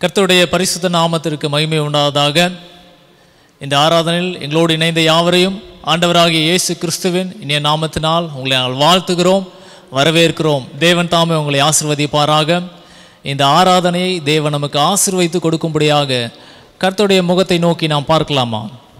கர்த்தருடைய பரிசுத்த நாமத்திற்கு மகிமை உண்டாவதாக இந்த ஆராதனையில் எங்களோடு இணைந்த யாவரையும் ஆண்டவராகிய இயேசு கிறிஸ்துவின் இனிய நாமத்தினால் உங்களை நாங்கள் வாழ்த்துகிறோம் வரவேற்கிறோம் தேவன் தாமே உங்களை ஆசிர்வதிப்பாராக இந்த ஆராதனையை தேவன் நமக்கு ஆசீர்வதித்து கொடுக்கும்படியாக கர்த்தருடைய முகத்தை நோக்கி நாம் பார்க்கலாமா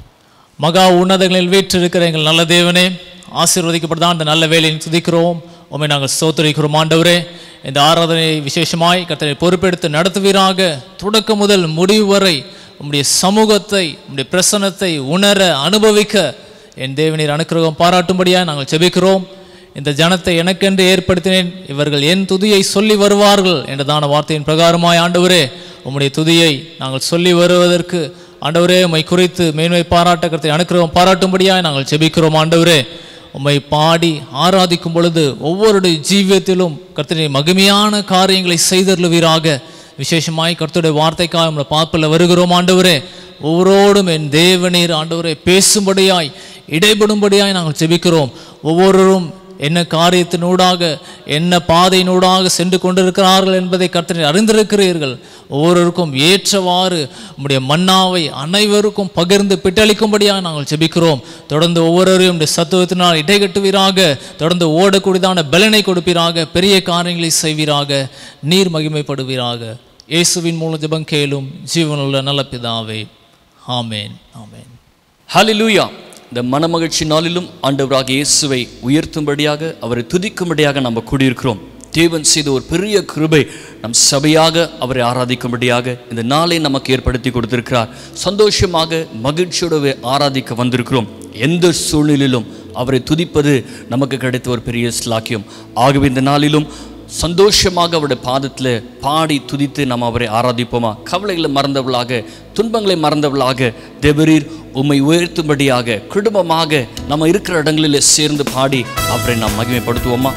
மகா உன்னதங்களில் வீற்றிருக்கிற எங்கள் நல்ல தேவனே ஆசீர்வதிக்கப்பட்டதான் இந்த நல்ல வேலையை துதிக்கிறோம் உண்மை நாங்கள் சோத்தரிக்கிறோம் ஆண்டவரே இந்த ஆராதனையை விசேஷமாய் கர்த்தரை பொறுப்பெடுத்து நடத்துவீராக தொடக்கம் முதல் முடிவு வரை உம்முடைய சமூகத்தை உம்முடைய பிரசன்னத்தை உணர அனுபவிக்க என் தேவனீர் அனுக்கிரகம் பாராட்டும்படியாக நாங்கள் செபிக்கிறோம் இந்த ஜனத்தை எனக்கென்று ஏற்படுத்தினேன் இவர்கள் என் துதியை சொல்லி வருவார்கள் என்றதான வார்த்தையின் பிரகாரமாய் ஆண்டவரே உம்முடைய துதியை நாங்கள் சொல்லி வருவதற்கு ஆண்டவரே உம்மை குறித்து மேன்மை பாராட்ட கருத்தை அனுக்கிரகம் பாராட்டும்படியாய் நாங்கள் செபிக்கிறோம் ஆண்டவரே உம்மை பாடி ஆராதிக்கும் பொழுது ஒவ்வொருடைய ஜீவியத்திலும் கர்த்தனை மகிமையான காரியங்களை செய்தருளுவீராக விசேஷமாய் கர்த்தருடைய வார்த்தைக்காக நம்மளை பார்ப்பில் வருகிறோம் ஆண்டவரே ஒவ்வொருவரோடும் என் தேவநீர் ஆண்டவரே பேசும்படியாய் இடைபடும்படியாய் நாங்கள் செபிக்கிறோம் ஒவ்வொருவரும் என்ன காரியத்தினூடாக என்ன பாதையினூடாக சென்று கொண்டிருக்கிறார்கள் என்பதை கர்த்தனை அறிந்திருக்கிறீர்கள் ஒவ்வொருவருக்கும் ஏற்றவாறு உம்முடைய மன்னாவை அனைவருக்கும் பகிர்ந்து பிட்டளிக்கும்படியாக நாங்கள் செபிக்கிறோம் தொடர்ந்து ஒவ்வொருவரையும் உடைய சத்துவத்தினால் இடைகட்டுவீராக தொடர்ந்து ஓடக்கூடியதான பலனை கொடுப்பீராக பெரிய காரியங்களை செய்வீராக நீர் மகிமைப்படுவீராக இயேசுவின் மூலம் ஜெபம் கேளும் ஜீவனுள்ள நல்ல பிதாவே ஆமேன் ஆமேன் ஹalleluya இந்த மனமகிழ்ச்சி நாளிலும் ஆண்டவராக இயேசுவை உயர்த்தும்படியாக அவரை துதிக்கும்படியாக நம்ம கூடியிருக்கிறோம் தேவன் செய்த ஒரு பெரிய கிருபை நம் சபையாக அவரை ஆராதிக்கும்படியாக இந்த நாளை நமக்கு ஏற்படுத்தி கொடுத்திருக்கிறார் சந்தோஷமாக மகிழ்ச்சியோடு ஆராதிக்க வந்திருக்கிறோம் எந்த சூழ்நிலையிலும் அவரை துதிப்பது நமக்கு கிடைத்த ஒரு பெரிய ஸ்லாக்கியம் ஆகவே இந்த நாளிலும் சந்தோஷமாக அவருடைய பாதத்தில் பாடி துதித்து நாம் அவரை ஆராதிப்போமா கவலைகளை மறந்தவளாக துன்பங்களை மறந்தவளாக தேவரீர் உம்மை உயர்த்தும்படியாக குடும்பமாக நம்ம இருக்கிற இடங்களில் சேர்ந்து பாடி அவரை நாம் மகிமைப்படுத்துவோமா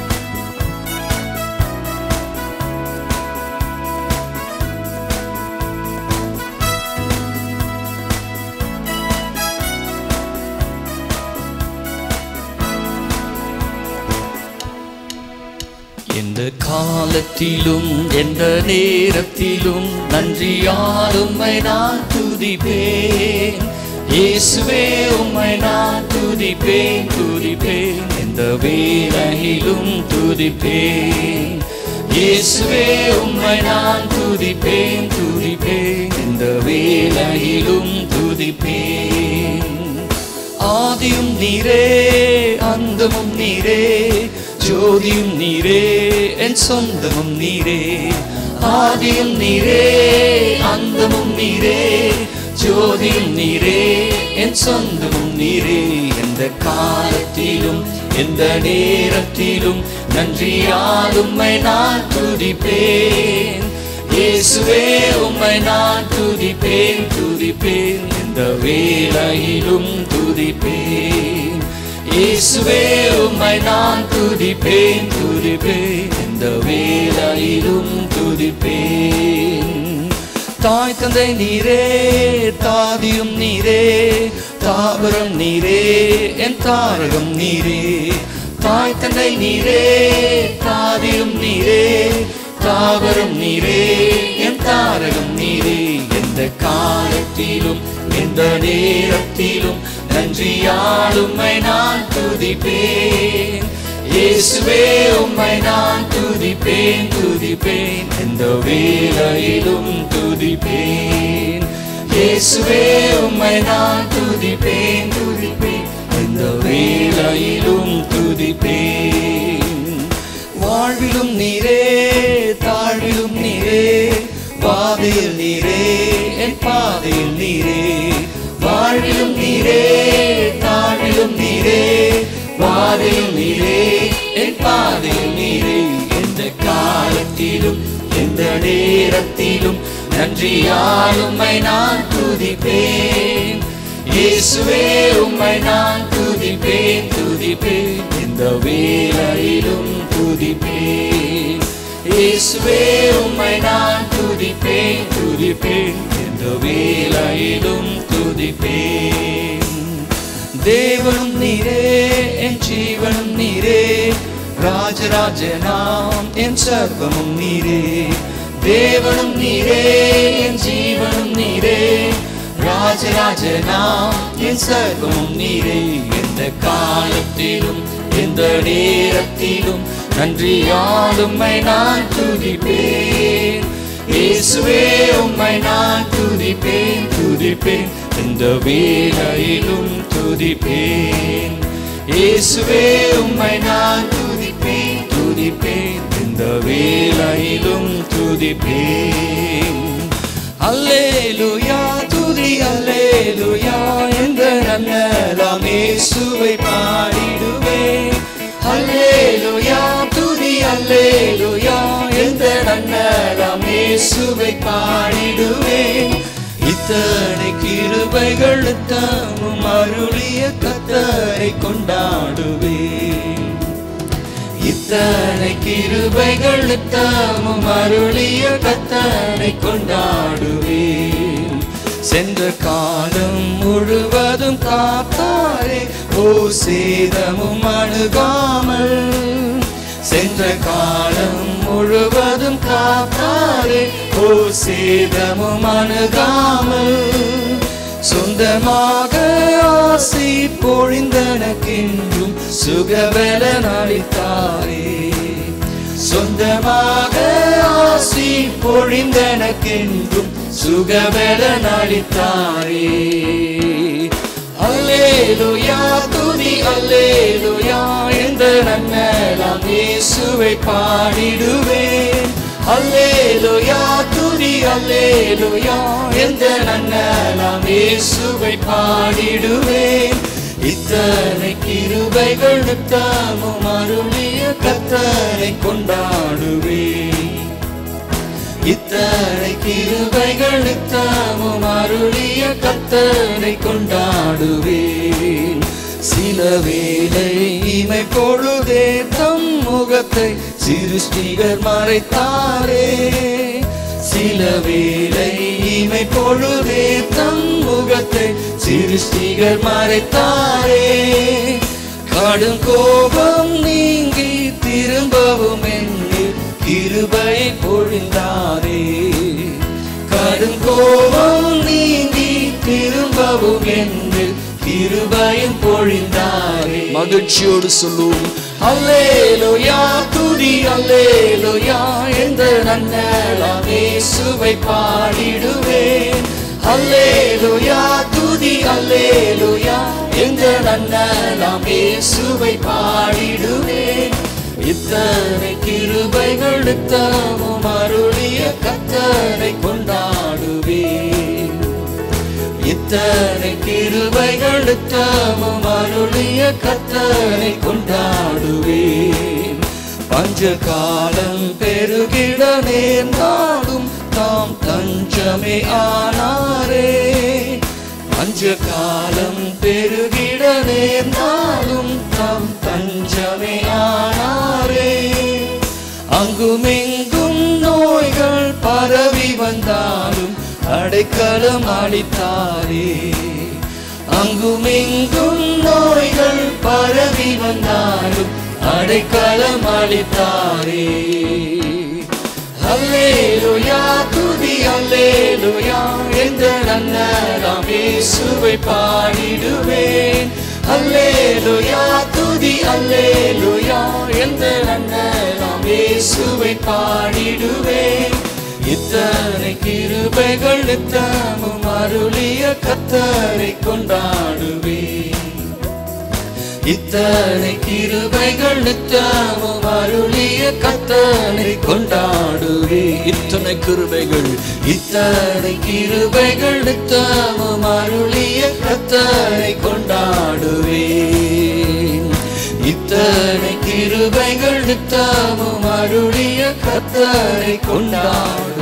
எந்த காலத்திலும் எந்த நேரத்திலும் நன்றியால் உம்மை நான் துதிப்பேன் இயேசுவே உம்மை நான் துதிப்பேன் துதிப்பேன் எந்த வேளையிலும் துதிப்பேன் இயேசுவே உம்மை நான் துதிப்பேன் துதிப்பேன் எந்த வேளையிலும் துதிப்பேன் ஆதியும் நீரே அந்தமும் நீரே ஜோதியும் நீரே என் சொந்தமும் நீரே ஆதியும் நீரே அந்தமும் நீரே ஜோதியும் நீரே என் சொந்தமும் நீரே எந்த காலத்திலும் எந்த நேரத்திலும் நன்றியால் உம்மை நான் துதிப்பேன் இயேசுவே உம்மை நான் துதிப்பேன் துதிப்பேன் எந்த வேளையிலும் துதிப்பேன் இயேசுவே உம்மை நான் துதிப்பேன் துதிப்பேன் எந்த வேளையிலும் துதிப்பேன் தாய் தந்தை நீரே தாதியும் நீரே தாவரம் நீரே என் தாரகம் நீரே தாய் தந்தை நீரே தாதியும் நீரே தாவரம் நீரே என் தாரகம் நீரே எந்த காலத்திலும் எந்த நேரத்திலும் நன்றியால் உம்மை நான் துதிப்பேன் இயேசுவே உம்மை நான் துதிப்பேன் துதிப்பேன் எந்த வேளையிலும் துதிப்பேன் இயேசுவே உம்மை நான் துதிப்பேன் துதிப்பேன் எந்த வேளையிலும் துதிப்பேன் வாழ்விலும் நீரே தாழ்விலும் நீரே பாதையில் நீரே என் பாதையில் நீரே வாழ்விலும் நீரே தாழ்விலும் நீரே பாதையில் நீரே என் பாதையில் நீரே எந்த காலத்திலும் எந்த நேரத்திலும் நன்றியால் உம்மை நான் துதிப்பேன் இயேசுவே உம்மை நான் துதிப்பேன் துதிப்பேன் எந்த வேளையிலும் துதிப்பேன் இயேசுவே உம்மை நான் துதிப்பேன் துதிப்பேன் எந்த வேளையிலும் துதிப்பேன் தேவனும் நீரே என் ஜீவனும் நீரே ராஜராஜனாம் என் சர்வமும் நீரே தேவனும் நீரே என் ராஜராஜனாம் என் சர்வம் நீரே எந்த காலத்திலும் எந்த நேரத்திலும் நன்றியால் உம்மை நான் துதிப்பேன் இயேசுவே உம்மை நான் துதிப்பேன் துதிப்பேன் எந்த வேலையிலும் துதிப்பேன் இயேசுவே உம்மை நான் துதிப்பேன் துதிப்பேன் எந்த வேலையிலும் துதிப்பேன் அல்லேலுயா துதி அல்லேலுயா எந்த நன்னலாம் இயேசுவை பாடிடுவேன் அல்லேலுயா துதி அல்லேலுயா எந்த நன்னலாம் இயேசுவை பாடிடுவேன் இத்தனை கிருபைகள் தாமும் அருளிய கத்தரை கொண்டாடுவேன் இத்தனை கிருபைகள் தாமும் அருளிய கத்தனை கொண்டாடுவேன் சென்ற காலம் முழுவதும் காத்தாரே ஓ சேதமும் அணுகாமல் சென்ற காலம் முழுவதும் காத்தாரே ஓ சேதமும் அணுகாமல் சொந்தமாக ஆசி பொழிந்தனக்கென்றும் சுகபலன் அளித்தாரே சொந்தமாக ஆசி பொழிந்தனக்கென்றும் சுகபலன் அளித்தாரே அல்லேலுயா துதி அல்லேலுயா எந்த நன்னலாம் இயேசுவை பாடிடுவேன் அல்லேலுயா துதி அல்லேலுயா எந்த நன்னலாம் இயேசுவை பாடிடுவேன் இத்தனை கிருபைகள் தாமும் அருளிய கத்தரை கொண்டாடுவேன் இத்தனை கிருபைகள் தாமும் அருளிய கத்தனை கொண்டாடுவேன் சில வேளை இமை பொழுதே தம் முகத்தை சிருஷ்டிகர் மறைத்தாரே சில வேளை இமை பொழுதே தம் முகத்தை சிருஷ்டிகர் மறைத்தாரே கடும் கோபம் நீங்கி திரும்பவும் என்னில் கிருபை பொழிந்தாரே கடும் கோபம் நீங்கி திரும்பவும் என்னில் கிருபையும் பொழிந்தாரே மகிழ்ச்சியோடு சொல்லுவோம் அல்லேலுயா துதி அல்லேலுயா எந்த நன்னலாம் இயேசுவை பாடிடுவேன் அல்லேலுயா துதி அல்லேலுயா எந்த நன்னலாம் இயேசுவை பாடிடுவேன் இத்தனை கிருபைகள் தாமும் அருளிய கத்தனை கொண்டாடுவேன் இத்தனை கிருபைகள் தாமும் அருளிய கத்தனை கொண்டாடுவேன் பஞ்ச காலம் பெருகிட நேர்ந்தாலும் தாம் தஞ்சமே ஆனாரே பஞ்ச காலம் பெருகிட நேர்ந்தாலும் தாம் தஞ்சமே ஆனாரே அங்குமெங்கும் நோய்கள் பரவி வந்தாலும் அடைக்கலம் அளித்தாரே அங்குமெங்கும் நோய்கள் பரவி வந்தாலும் அடைக்கலம் அளித்தாரே அல்லேலுயா துதி அல்லேலுயா எந்த நன்னலாம் இயேசுவை பாடிடுவேன் அல்லேலுயா துதி அல்லேலுயா எந்த நன்னலாம் இயேசுவை பாடிடுவேன் இத்தனை கிருபைகள் நித்தமும் அருளிய கத்தரை கொண்டாடுவேன் இத்தனை கிருபைகள் நித்தமும் அருளிய கத்தனை கொண்டாடுவே இத்தனை கிருபைகள் இத்தனை கிருபைகள் நித்தமும் அருளிய கத்தனை கொண்டாடுவேன் இத்தனை கிருபைகள் நித்தமும் அருளிய கத்தனை கொண்டாடுவேன்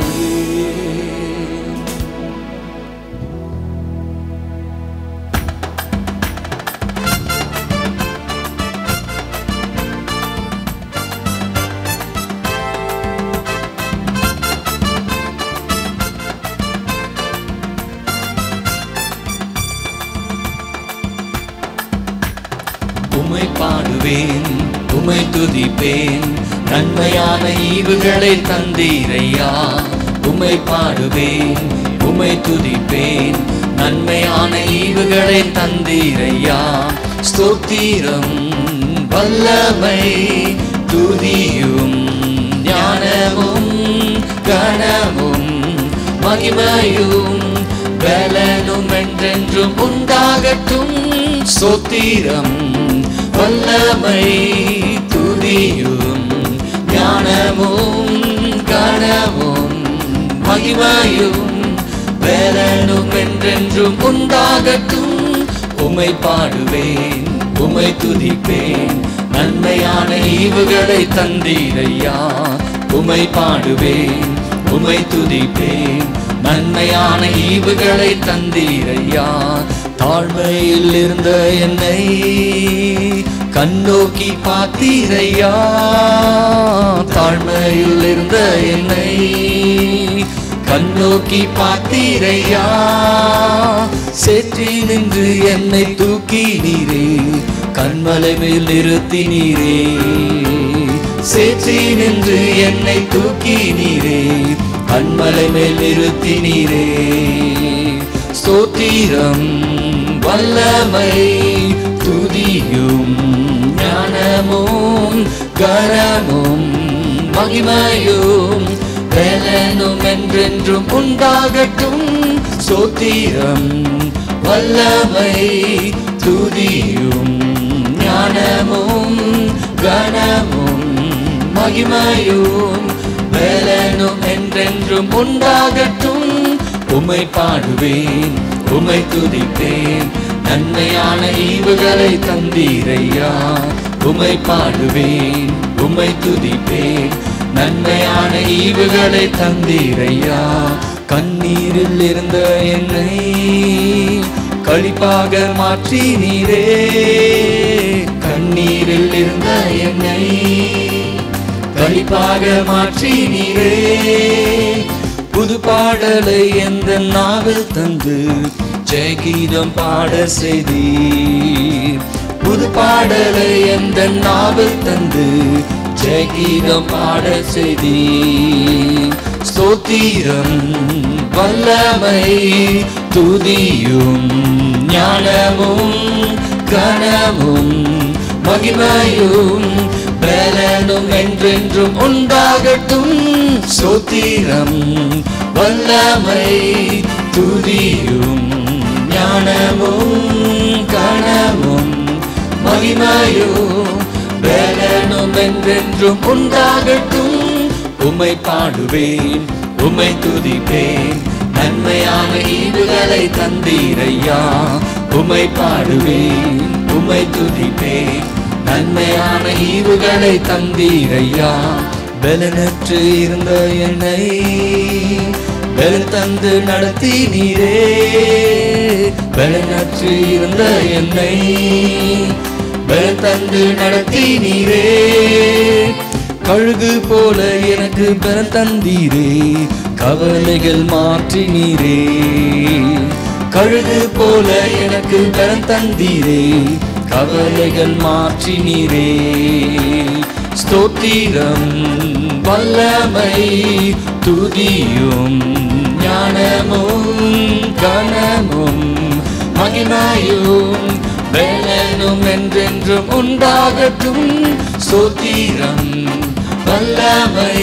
உமை பாடுவேன் உமை துதிப்பேன் நன்மையான ஈவுகளை தந்தீரையா உமை பாடுவேன் உமை துதிப்பேன் நன்மையான ஈவுகளை தந்தீரையா ஸ்தோத்திரம் வல்லமை துதியும் ஞானமும் கனமும் மகிமையும் பலனும் என்றென்றும் உண்டாகட்டும் ஸ்தோத்திரம் வல்லமை துதியும் ஞானமும் கனமும் மகிமையும் வேலனும் என்றென்றும் உண்டாகட்டும் உமை பாடுவேன் உமை துதிப்பேன் நன்மையான ஈவுகளை தந்தீரையா உமை பாடுவேன் உமை துதிப்பேன் நன்மையான ஈவுகளை தந்தீரையா தாழ்மையில் இருந்த என்னை கண்ணோக்கி பார்த்தீரையா தாழ்மையில் இருந்த என்னை கண்ணோக்கி பார்த்தீரையா சேற்றி நின்று என்னை தூக்கி நீரே கண்மலை மேல் நிறுத்தி நீரே சேற்றி நின்று என்னை தூக்கி நீரே கண்மலை மேல் நிறுத்தி நீரே ஸ்தோத்திரம் வல்லமை துதியும் ஞானமும் கரமும் மகிமையும் வேலனும் என்றென்றும் உண்டாகட்டும் சோத்திரம் வல்லமை துதியும் ஞானமும் கனமும் மகிமையும் வேலனும் என்றென்றும் உண்டாகட்டும் உமை பாடுவேன் உமை துதிப்பேன் நன்மையான ஈவுகளை தந்தீரையா உமை பாடுவேன் உமை துதிப்பேன் நன்மையான ஈவுகளை தந்தீரையா கண்ணீரில் இருந்த என்னை களிப்பாக மாற்றி நீரே கண்ணீரில் இருந்த என்னை களிப்பாக மாற்றி நீரே புது பாடலை எந்த நாவில் தந்து ஜெயகீதம் பாட செய்தீர் புது பாடலை எந்த நாவில் தந்து ஜெயகீதம் பாட செய்தீர் ஸ்தோத்திரம் வல்லமை துதியும் ஞானமும் கனமும் மகிமையும் பலனும் என்றென்றும் உண்டாகட்டும் சோத்திரம் வல்லமை துதியும் ஞானமும் கனமும் மகிமையும் பலனும் என்றென்றும் உண்டாகட்டும் உமை பாடுவேன் உமை துதிப்பேன் நன்மையான ஈடுகளை தந்தீரையா உமை பாடுவேன் உமை துதிப்பேன் நன்மையான ஈவுகளை தந்தீரையா பலனற்று இருந்த என்னை பலன் தந்து நடத்தி நீரே பலனற்று இருந்த என்னை பலன் தந்து நடத்தி நீரே கழுகு போல எனக்கு பலன் தந்தீரே கவலைகள் மாற்றி நீரே கழுகு போல எனக்கு பலன் தந்தீரே கவலைகள் மாற்றி நீரே ஸ்தோத்திரம் வல்லமை துதியும் ஞானமும் கனமும் மகிமையும் வேலனும் என்றென்றும் உண்டாகட்டும் ஸ்தோத்திரம் வல்லமை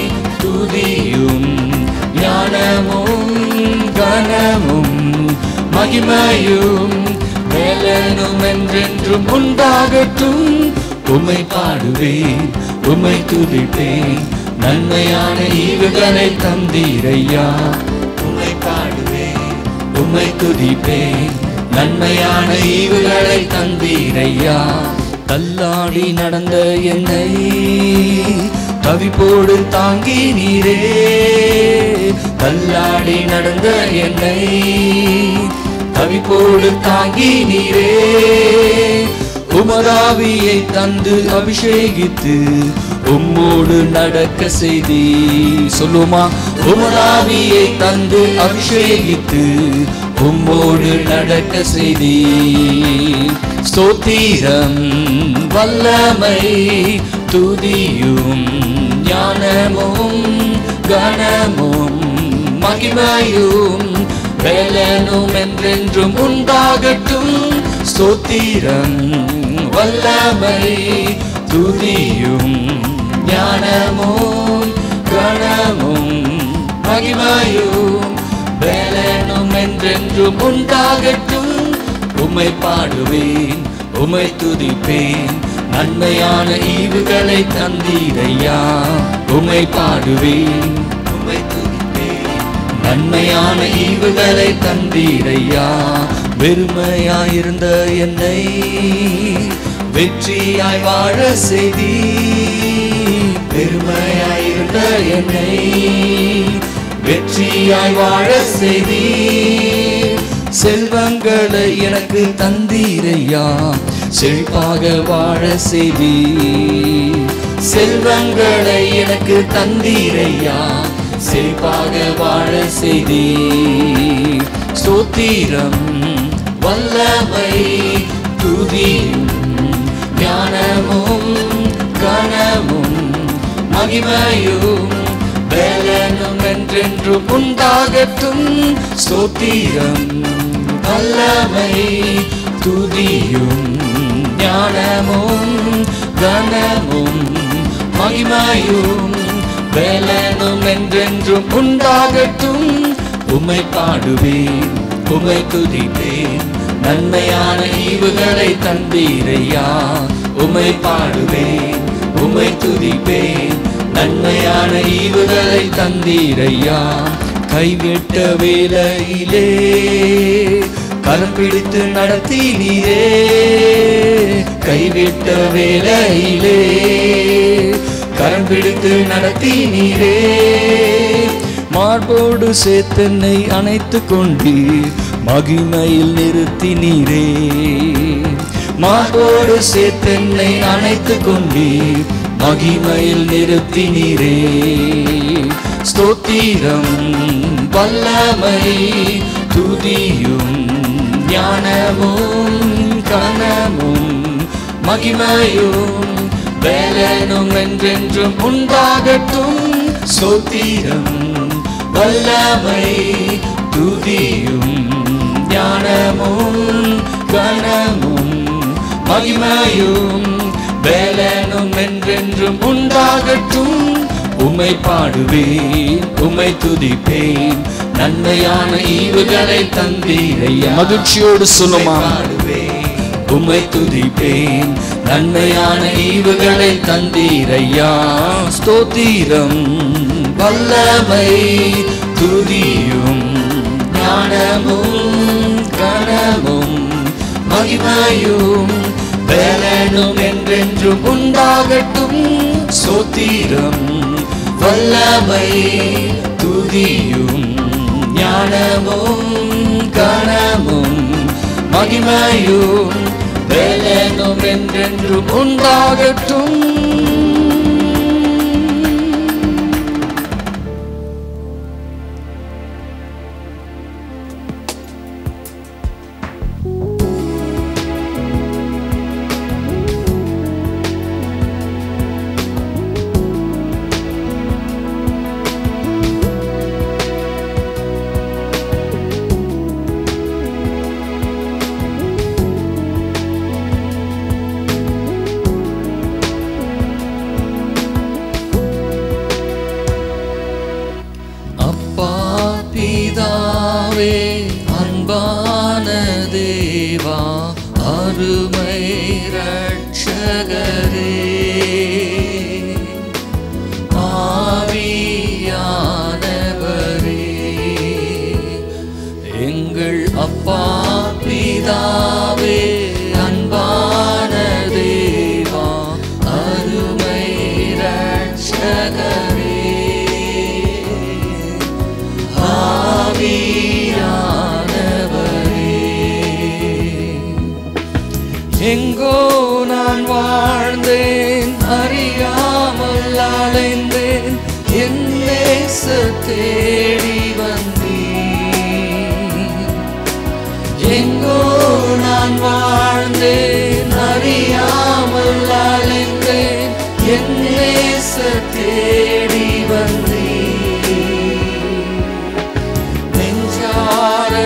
துதியும் ஞானமும் கனமும் மகிமையும் வேலனும் என்றென்றும் உண்டாகட்டும் உமை பாடுவேன் உமை துதிப்பேன் நன்மையான ஈவுகளை தந்தீரையா உமை பாடுவேன் உமை துதிப்பேன் நன்மையான ஈவுகளை தந்தீரையா தள்ளாடி நடந்த என்னை தவிப்போடு தாங்கி நீரே தள்ளாடி நடந்த என்னை தவிப்போடு தாங்கி நீரே உமராவியை தந்து அபிஷேகித்து உம்மோடு நடக்க செய்தி சொல்லுமா உமராவியை தந்து அபிஷேகித்து உம்மோடு நடக்க செய்தி ஸ்தோத்திரம் வல்லமை துதியும் ஞானமும் கனமும் மகிமையும் வேலனும் என்றென்றும் உண்டாகட்டும் ஸ்தோத்திரம் வல்லமை துதியும் ஞானமும் கணமும் மகிமையும் வேலனும் என்றென்றும் உண்டாகட்டும் உம்மை பாடுவேன் உம்மை துதிப்பேன் நன்மையான ஈவுகளை தந்தீரையா உம்மை பாடுவேன் உம்மை துதிப்பேன் நன்மையான ஈவுகளை தந்தீரையா வெறுமையாயிருந்த என்னை வெற்றியாய் வாழ செய்தி பெருமையாயிருந்த என்னை வெற்றியாய் வாழ செய்தி செல்வங்களை எனக்கு தந்தீரையா செழிப்பாக வாழ செய்தி செல்வங்களை எனக்கு தந்தீரையா செழிப்பாக வாழ செய்தி ஸ்தோத்திரம் வல்லமை துதியும் ஞானமும் கனமும் மகிமையும் வேலனும் என்றென்றும் உண்டாகட்டும் ஸ்தோத்திரம் வல்லமை துதியும் ஞானமும் கனமும் மகிமையும் வேலனும் என்றென்றும் உண்டாகட்டும் உம்மை பாடுவேன் உம்மை துதிப்பேன் நன்மையான ஈவுகளை தந்தீரையா உம்மை பாடுவேன் உம்மை துதிப்பேன் நன்மையான ஈவுகளை தந்தீரையா கைவிட்ட வேலையிலே கரம் பிடித்து நடத்தினீரே கைவிட்ட வேலையிலே கரம் பிடித்து நடத்தினீரே மார்போடு சேத்தன்னை அணைத்து கொண்டீர் மகிமையில் நிறுத்தினீரே மார்போடு சேத்தன்னை அணைத்து கொண்டீர் மகிமையில் நிறுத்தினீரே ஸ்தோத்திரம் வல்லமை துதியும் ஞானமும் கனமும் மகிமையும் வேலனும் என்றென்றும் உண்டாகட்டும் ஸ்தோத்திரம் வல்லமை துதியும் ஞானமும் கனமும் மகிமையும் வேலனும் என்றென்றும் உண்டாகட்டும் உம்மை பாடுவேன் உம்மை துதிப்பேன் நன்மையான ஈவுகளை தந்தீரையா மகிழ்ச்சியோடு சொல்லுமா பாடுவேன் உம்மை துதிப்பேன் நன்மையான ஈவுகளை தந்தீரையா ஸ்தோத்திரம் வல்லமை துதியும் ஞானமும் கனமும் மகிமையும் வேலனும் என்றென்றும் உண்டாகட்டும் சோத்திரம் வல்லமை துதியும் ஞானமும் கனமும் மகிமையும் வேலனும் என்றென்றும் உண்டாகட்டும் அப்பா பிதாவே அன்பான தேவா அருமை ரட்சகரே ஆவியானவரே எங்கள் அப்பா பிதாவே அன்பான தேவா அருமை ரட்சகரே ஆவியானவரே எங்கோ நான் வாழ்ந்தேன் அறியாமல் அலைந்தேன் என் நேச தேடி வந்தேன் எங்கோ நான் வாழ்ந்தேன் அறியாமல் அலைந்தேன் என் நேச தேடி வந்தேன் நெஞ்சார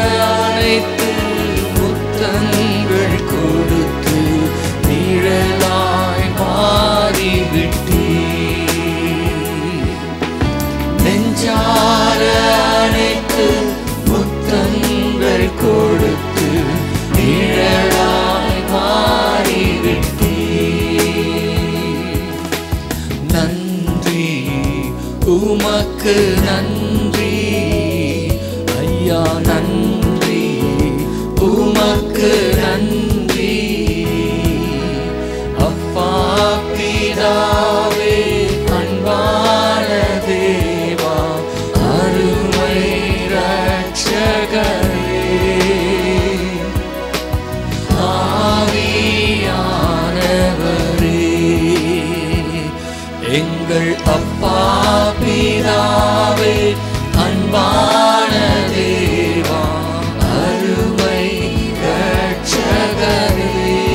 ஐயா நன்றி உமக்கு நன்றி அப்பா பிதாவே அன்பான தேவா அருமை ரட்சகரே ஆவியானவரே எங்கள் அப்பா பிதாவே அன்பான தேவா அருமை ரட்சகரே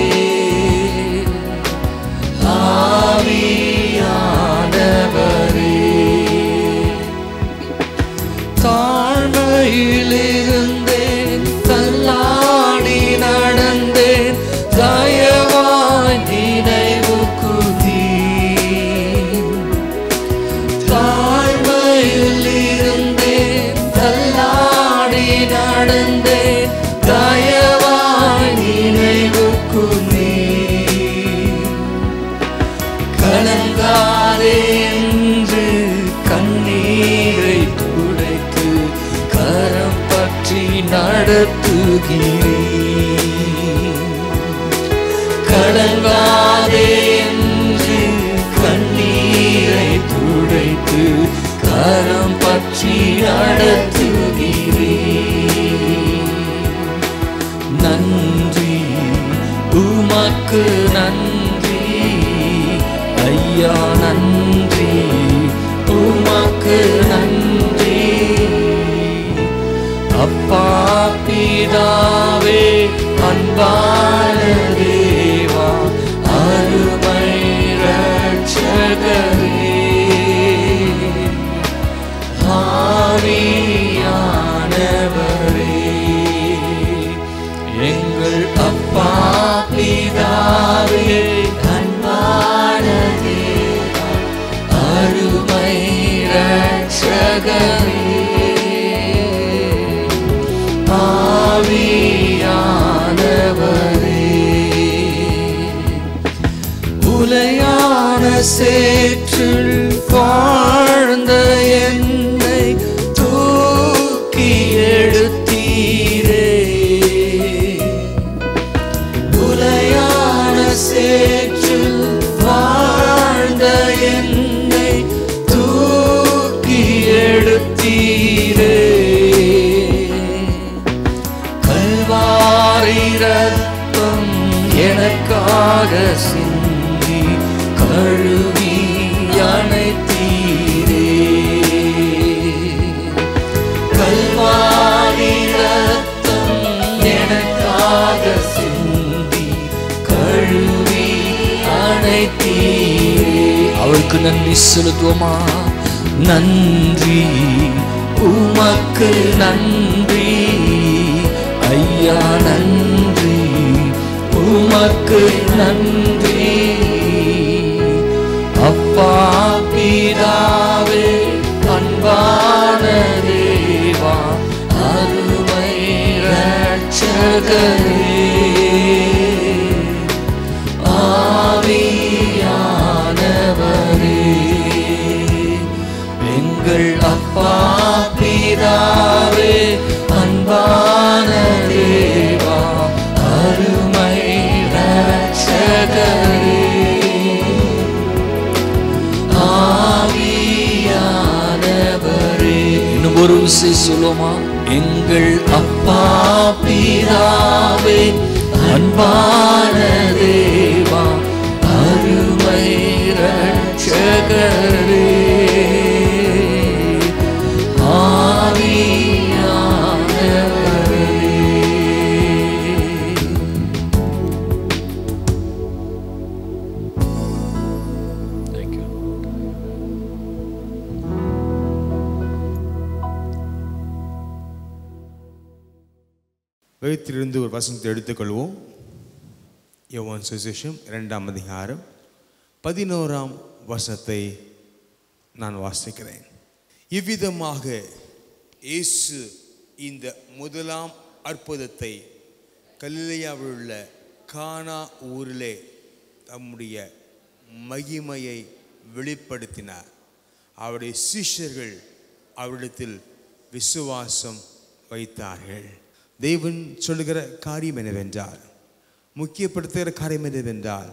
ஆவியானவரே தாழ்மையிலிருந்தேன் தள்ளாடி நடந்தேன் தயவாய் நினைவு தாழ்மையிலிருந்தேன் தள்ளாடி நடந்தேன் தயவாய் நினைவு கலங்காதே என்று கண்ணீரை துடைத்து கரம் பற்றி நடத்துகிறேன் கலங்காதே என்று கண்ணீரை துடைத்து கரம் பற்றி நடத்துகிறேன் நன்றி உமக்கு நன்றி ஐயா நன்றி உமக்கு நன்றி அப்பா பிதாவே அன்பான தேவா அருமை ரட்சகரே ஆவியானவரே எங்கள் அப்பா பிதாவே அன்பான தேவா அருமை ரட்சகரே ஆவியானவரே உலையான சேற்றில் வாழ்ந்த என்னை தூக்கி எடுத்தீரே உலையான சேற்றில் வாழ்ந்த என்னை தூக்கி எடுத்தீரே கல்வாரி ரத்தம் எனக்காக சிந்தி கழுவி அணைத்தீரே கல்வாரி ரத்தம் எனக்காக சிந்தி கழுவி அணைத்தீரே அவளுக்கு நன்றி செலுத்துவோமா நன்றி உமக்கு நன்றி ஐயா நன்றி உமக்கு நன்றி அப்பா பிதாவே அன்பான தேவா அருமை ரட்சகரே ஆவியானவரே எங்கள் அப்பா பிதாவே அன்பான தேவா அருமை ரட்சகரே ஆவியானவரே இன்னும் ஒரு விஷயம் சொல்லுமா எங்கள் அப்பா பிதாவே அன்பான தேவா அருமை ரட்சகரே ஆவியானவரே Thank you. வேதத்திலிருந்து ஒரு வசனத்தை எடுத்துக்கொள்வோம் யோவான் சுசேஷம் இரண்டாம் அதிகாரம் பதினோராம் வசனத்தை நான் வாசிக்கிறேன் இவ்விதமாக இயேசு இந்த முதலாம் அற்புதத்தை கலிலேயாவில் உள்ள கானா ஊரிலே தம்முடைய மகிமையை வெளிப்படுத்தினார் அவருடைய சீஷர்கள் அவரிடத்தில் விசுவாசம் வைத்தார்கள் தேவன் சொல்லுகிற காரியம் என்னவென்றால் முக்கியப்படுத்துகிற காரியம் என்னவென்றால்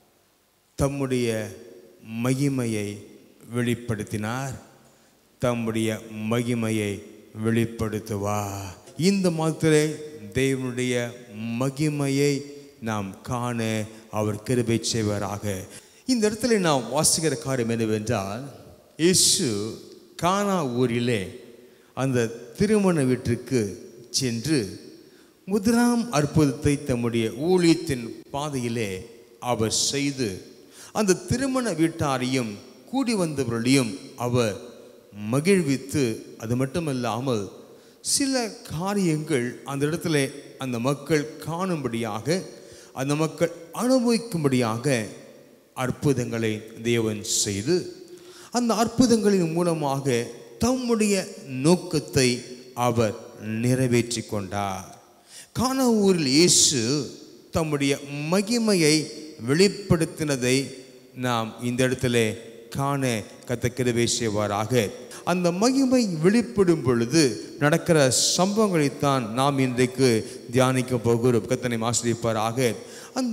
தம்முடைய மகிமையை வெளிப்படுத்தினார் தம்முடைய மகிமையை வெளிப்படுத்துவார் இந்த மாதத்திலே தேவனுடைய மகிமையை நாம் காண அவர் கிருபை செய்வாராக இந்த இடத்துல நாம் வாசிக்கிற காரியம் என்னவென்றால் இயேசு கானா ஊரிலே அந்த திருமண வீட்டிற்கு சென்று முதலாம் அற்புதத்தை தம்முடைய ஊழியத்தின் பாதையிலே அவர் செய்து அந்த திருமண வீட்டாரையும் கூடி வந்தவர்களையும் அவர் மகிழ்வித்து அது மட்டுமல்லாமல் சில காரியங்கள் அந்த இடத்துல அந்த மக்கள் காணும்படியாக அந்த மக்கள் அனுபவிக்கும்படியாக அற்புதங்களை தேவன் செய்து அந்த அற்புதங்களின் மூலமாக தம்முடைய நோக்கத்தை அவர் நிறைவேற்றி கொண்டார் கானா ஊரில் இயேசு தம்முடைய மகிமையை வெளிப்படுத்தினதை நாம் இந்த இடத்துல காண கத்தக்கிடவே செய்வாராக அந்த மகிமை வெளிப்படும் பொழுது நடக்கிற சம்பவங்களைத்தான் நாம் இன்றைக்கு தியானிக்க போகிறோம் கத்தனை ஆசிரியப்பாராக அந்த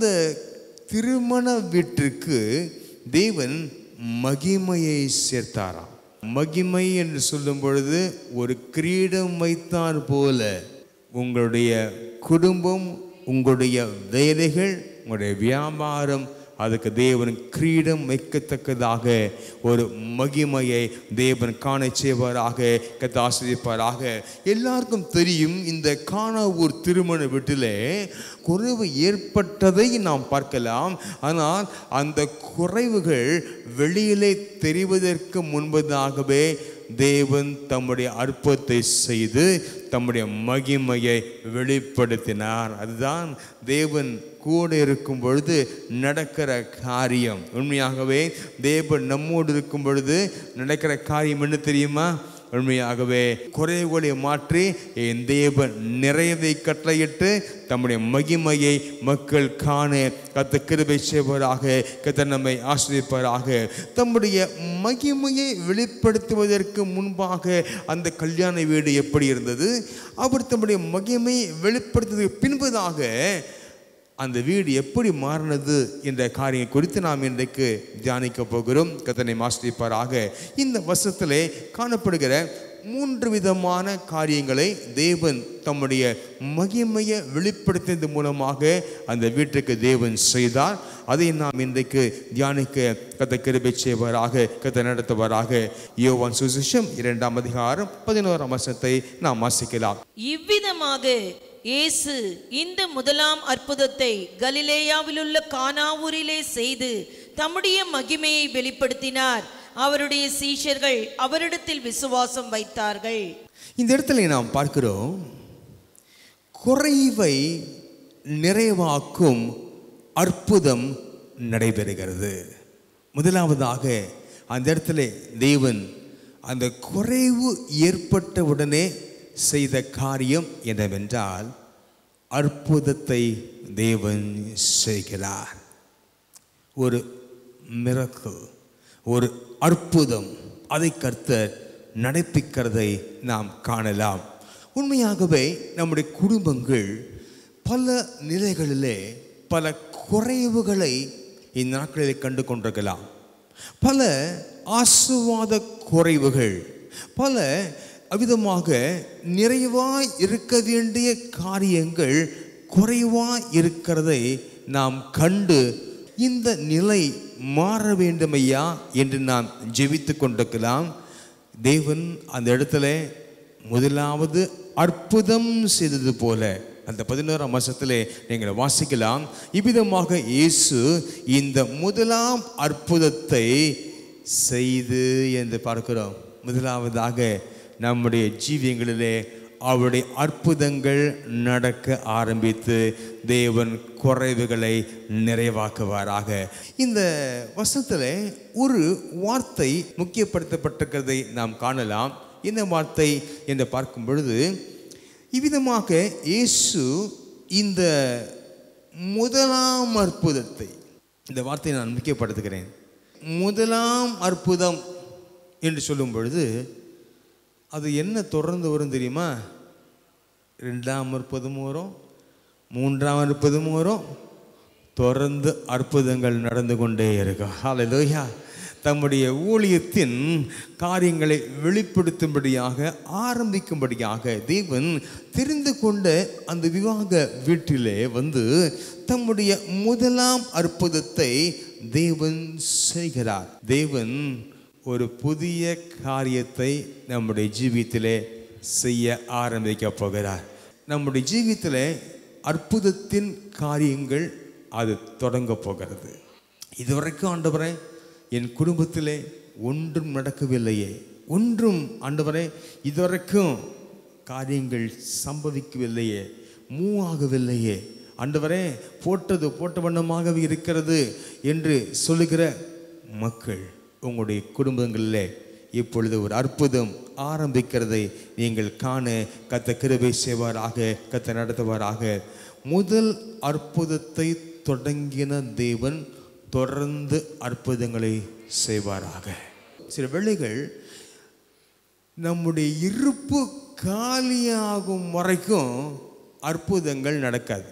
திருமண வீட்டிற்கு தேவன் மகிமையை சேர்த்தாராம் மகிமை என்று சொல்லும் பொழுது ஒரு கிரீடம் வைத்தார் போல உங்களுடைய குடும்பம் உங்களுடைய வேலைகள் உங்களுடைய வியாபாரம் அதுக்கு தேவன் கிரீடம் வைக்கத்தக்கதாக ஒரு மகிமையை தேவன் காண செய்வாராக கத்த ஆசிரியப்பாராக எல்லாருக்கும் தெரியும் இந்த காணாவூர் திருமண வீட்டில் குறைவு ஏற்பட்டதை நாம் பார்க்கலாம் ஆனால் அந்த குறைவுகள் வெளியிலே தெரிவதற்கு முன்பதாகவே தேவன் தம்முடைய அற்புதத்தை செய்து தம்முடைய மகிமையை வெளிப்படுத்தினார் அதுதான் தேவன் கூட இருக்கும் பொழுது நடக்கிற காரியம் உண்மையாகவே தேவன் நம்மோடு இருக்கும் பொழுது நடக்கிற காரியம் என்ன தெரியுமா உண்மையாகவே குறைவுகளை மாற்றி என் தேவன் நிறைவை கட்டளையிட்டு தம்முடைய மகிமையை மக்கள் காண கத்த கிருபை செய்வராக கத்த நம்மை ஆசிரியப்பாராக தம்முடைய மகிமையை வெளிப்படுத்துவதற்கு முன்பாக அந்த கல்யாண வீடு எப்படி இருந்தது அவர் தம்முடைய மகிமையை வெளிப்படுத்துவதற்கு பின்பதாக அந்த வீடு எப்படி மாறினது என்ற காரியம் குறித்து நாம் இன்றைக்கு தியானிக்க போகிறோம் கத்தனை மாஸ்டிப்பாராக இந்த வருஷத்திலே காணப்படுகிற மூன்று விதமான காரியங்களை தேவன் தம்முடைய மகிமையை வெளிப்படுத்தியது மூலமாக அந்த வீட்டுக்கு தேவன் செய்தார் அதை நாம் இன்றைக்கு தியானிக்க கத்த கிருபை செய்வாராக கத்த நடத்துவாராக யோவான் சுசிஷம் இரண்டாம் அதிகாரம் பதினோராம் வருஷத்தை நாம் வாசிக்கலாம் இவ்விதமாக இயேசு இந்த முதலாம் அற்புதத்தை கலிலேயாவிலுள்ள கானாவூரிலே செய்து தம்முடைய மகிமையை வெளிப்படுத்தினார் அவருடைய சீஷர்கள் அவரிடத்தில் விசுவாசம் வைத்தார்கள் இந்த இடத்துல நாம் பார்க்கிறோம் குறைவை நிறைவாக்கும் அற்புதம் நடைபெறுகிறது முதலாவதாக அந்த இடத்துல தேவன் அந்த குறைவு ஏற்பட்ட உடனே செய்த காரியம் என்னவென்றால் அற்புதத்தை தேவன் செய்கிறார் ஒரு மிரக்கல் ஒரு அற்புதம் அதை கர்த்தர் நடப்பிக்கிறதை நாம் காணலாம் உண்மையாகவே நம்முடைய குடும்பங்கள் பல நிலைகளிலே பல குறைவுகளை இந்த நாட்களிலே கண்டு கொண்டிருக்கலாம் பல ஆசுவாத குறைவுகள் பல அவ்விதமாக நிறைவாய் இருக்க வேண்டிய காரியங்கள் குறைவாய் இருக்கிறதை நாம் கண்டு இந்த நிலை மாற வேண்டுமையா என்று நாம் ஜெபித்து கொண்டிருக்கலாம் தேவன் அந்த இடத்துல முதலாவது அற்புதம் செய்தது போல அந்த பதினோராம் வருஷத்திலே நீங்கள் வாசிக்கலாம் இவ்விதமாக இயேசு இந்த முதலாம் அற்புதத்தை செய்து என்று பார்க்கிறோம் முதலாவதாக நம்முடைய ஜீவியங்களிலே அவருடைய அற்புதங்கள் நடக்க ஆரம்பித்து தேவன் குறைவுகளை நிறைவாக்குவாராக இந்த வசனத்தில் ஒரு வார்த்தை முக்கியப்படுத்தப்பட்டிருக்கிறதை நாம் காணலாம் இந்த வார்த்தை என்று பார்க்கும் பொழுது இவ்விதமாக இயேசு இந்த முதலாம் அற்புதத்தை இந்த வார்த்தையை நான் முக்கியப்படுத்துகிறேன் முதலாம் அற்புதம் என்று சொல்லும் பொழுது அது என்ன தொடர்ந்து வரும் தெரியுமா ரெண்டாம் அற்புதம் வரும் மூன்றாம் அற்புதம் வரும் தொடர்ந்து அற்புதங்கள் நடந்து கொண்டே இருக்கும் ஹalleluya தம்முடைய ஊழியத்தின் காரியங்களை வெளிப்படுத்தும்படியாக ஆரம்பிக்கும்படியாக தேவன் தெரிந்து கொண்ட அந்த விவாக வீட்டிலே வந்து தம்முடைய முதலாம் அற்புதத்தை தேவன் செய்கிறார் தேவன் ஒரு புதிய காரியத்தை நம்முடைய ஜீவியத்திலே செய்ய ஆரம்பிக்க போகிறார் நம்முடைய ஜீவியத்தில் அற்புதத்தின் காரியங்கள் அது தொடங்க போகிறது இதுவரைக்கும் ஆண்டவரே என் குடும்பத்திலே ஒன்றும் நடக்கவில்லையே ஒன்றும் ஆண்டவரே இதுவரைக்கும் காரியங்கள் சம்பவிக்கவில்லையே மூவ் ஆகவில்லையே ஆண்டவரே போட்டது போட்ட வண்ணமாகவே இருக்கிறது என்று சொல்லுகிற மக்கள் உங்களுடைய குடும்பங்களிலே இப்பொழுது ஒரு அற்புதம் ஆரம்பிக்கிறதை நீங்கள் காண கத்த கிருபை செய்வாராக கத்த நடத்துவாராக முதல் அற்புதத்தை தொடங்கின தேவன் தொடர்ந்து அற்புதங்களை செய்வாராக சில வேளைகள் நம்முடைய இருப்பு காலியாகும் வரைக்கும் அற்புதங்கள் நடக்காது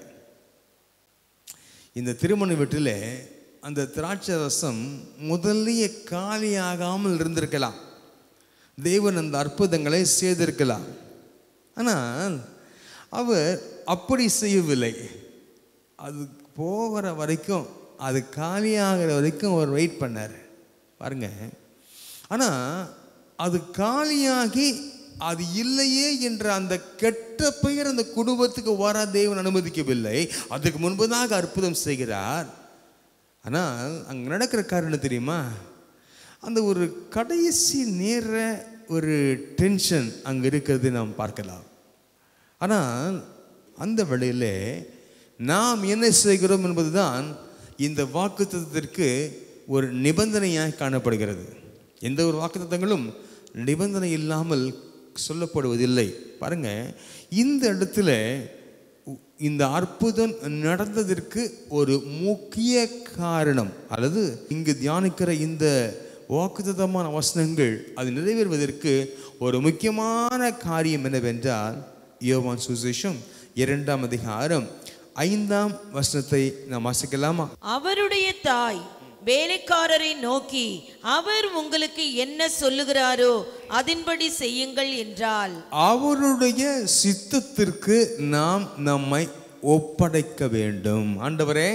இந்த திருமண வீட்டில் அந்த திராட்சை ரசம் முதல்லயே காலியாகாமல் இருந்திருக்கலாம் தேவன் அந்த அற்புதங்களை செய்திருக்கலாம் ஆனால் அவர் அப்படி செய்யவில்லை அது போகிற வரைக்கும் அது காலியாகிற வரைக்கும் அவர் வெயிட் பண்ணார் பாருங்க ஆனால் அது காலியாகி அது இல்லையே என்ற அந்த கெட்ட பெயர் அந்த குடும்பத்துக்கு வர தேவன் அனுமதிக்கவில்லை அதுக்கு முன்பதாக அற்புதம் செய்கிறார் ஆனால் அங்கே நடக்கிற காரணம் என்ன தெரியுமா அந்த ஒரு கடைசி நேர ஒரு டென்ஷன் அங்கே இருக்கிறது நாம் பார்க்கலாம் ஆனால் அந்த வேளையில் நாம் என்ன செய்கிறோம் என்பதுதான் இந்த வாக்குத்தத்தத்திற்கு ஒரு நிபந்தனையாக காணப்படுகிறது எந்த ஒரு வாக்குத்தத்தங்களும் நிபந்தனை இல்லாமல் சொல்லப்படுவதில்லை பாருங்க இந்த இடத்துல உ- இந்த அற்புதம் நடந்ததற்கு ஒரு முக்கிய காரணம் அல்லது இங்கு தியானிக்கிற இந்த வாக்குத்தத்தமான வசனங்கள் அது நிறைவேறுவதற்கு ஒரு முக்கியமான காரியம் என்னவென்றால் யோவான் சுசேஷம் இரண்டாம் அதிகாரம் ஐந்தாம் வசனத்தை நாம் வாசிக்கலாமா அவருடைய தாய் வேலைக்காரரை நோக்கி அவர் உங்களுக்கு என்ன சொல்லுகிறாரோ அதன்படி செய்யுங்கள் என்றால் அவருடைய சித்தத்திற்கு நாம் நம்மை ஒப்படைக்க வேண்டும் ஆண்டவரே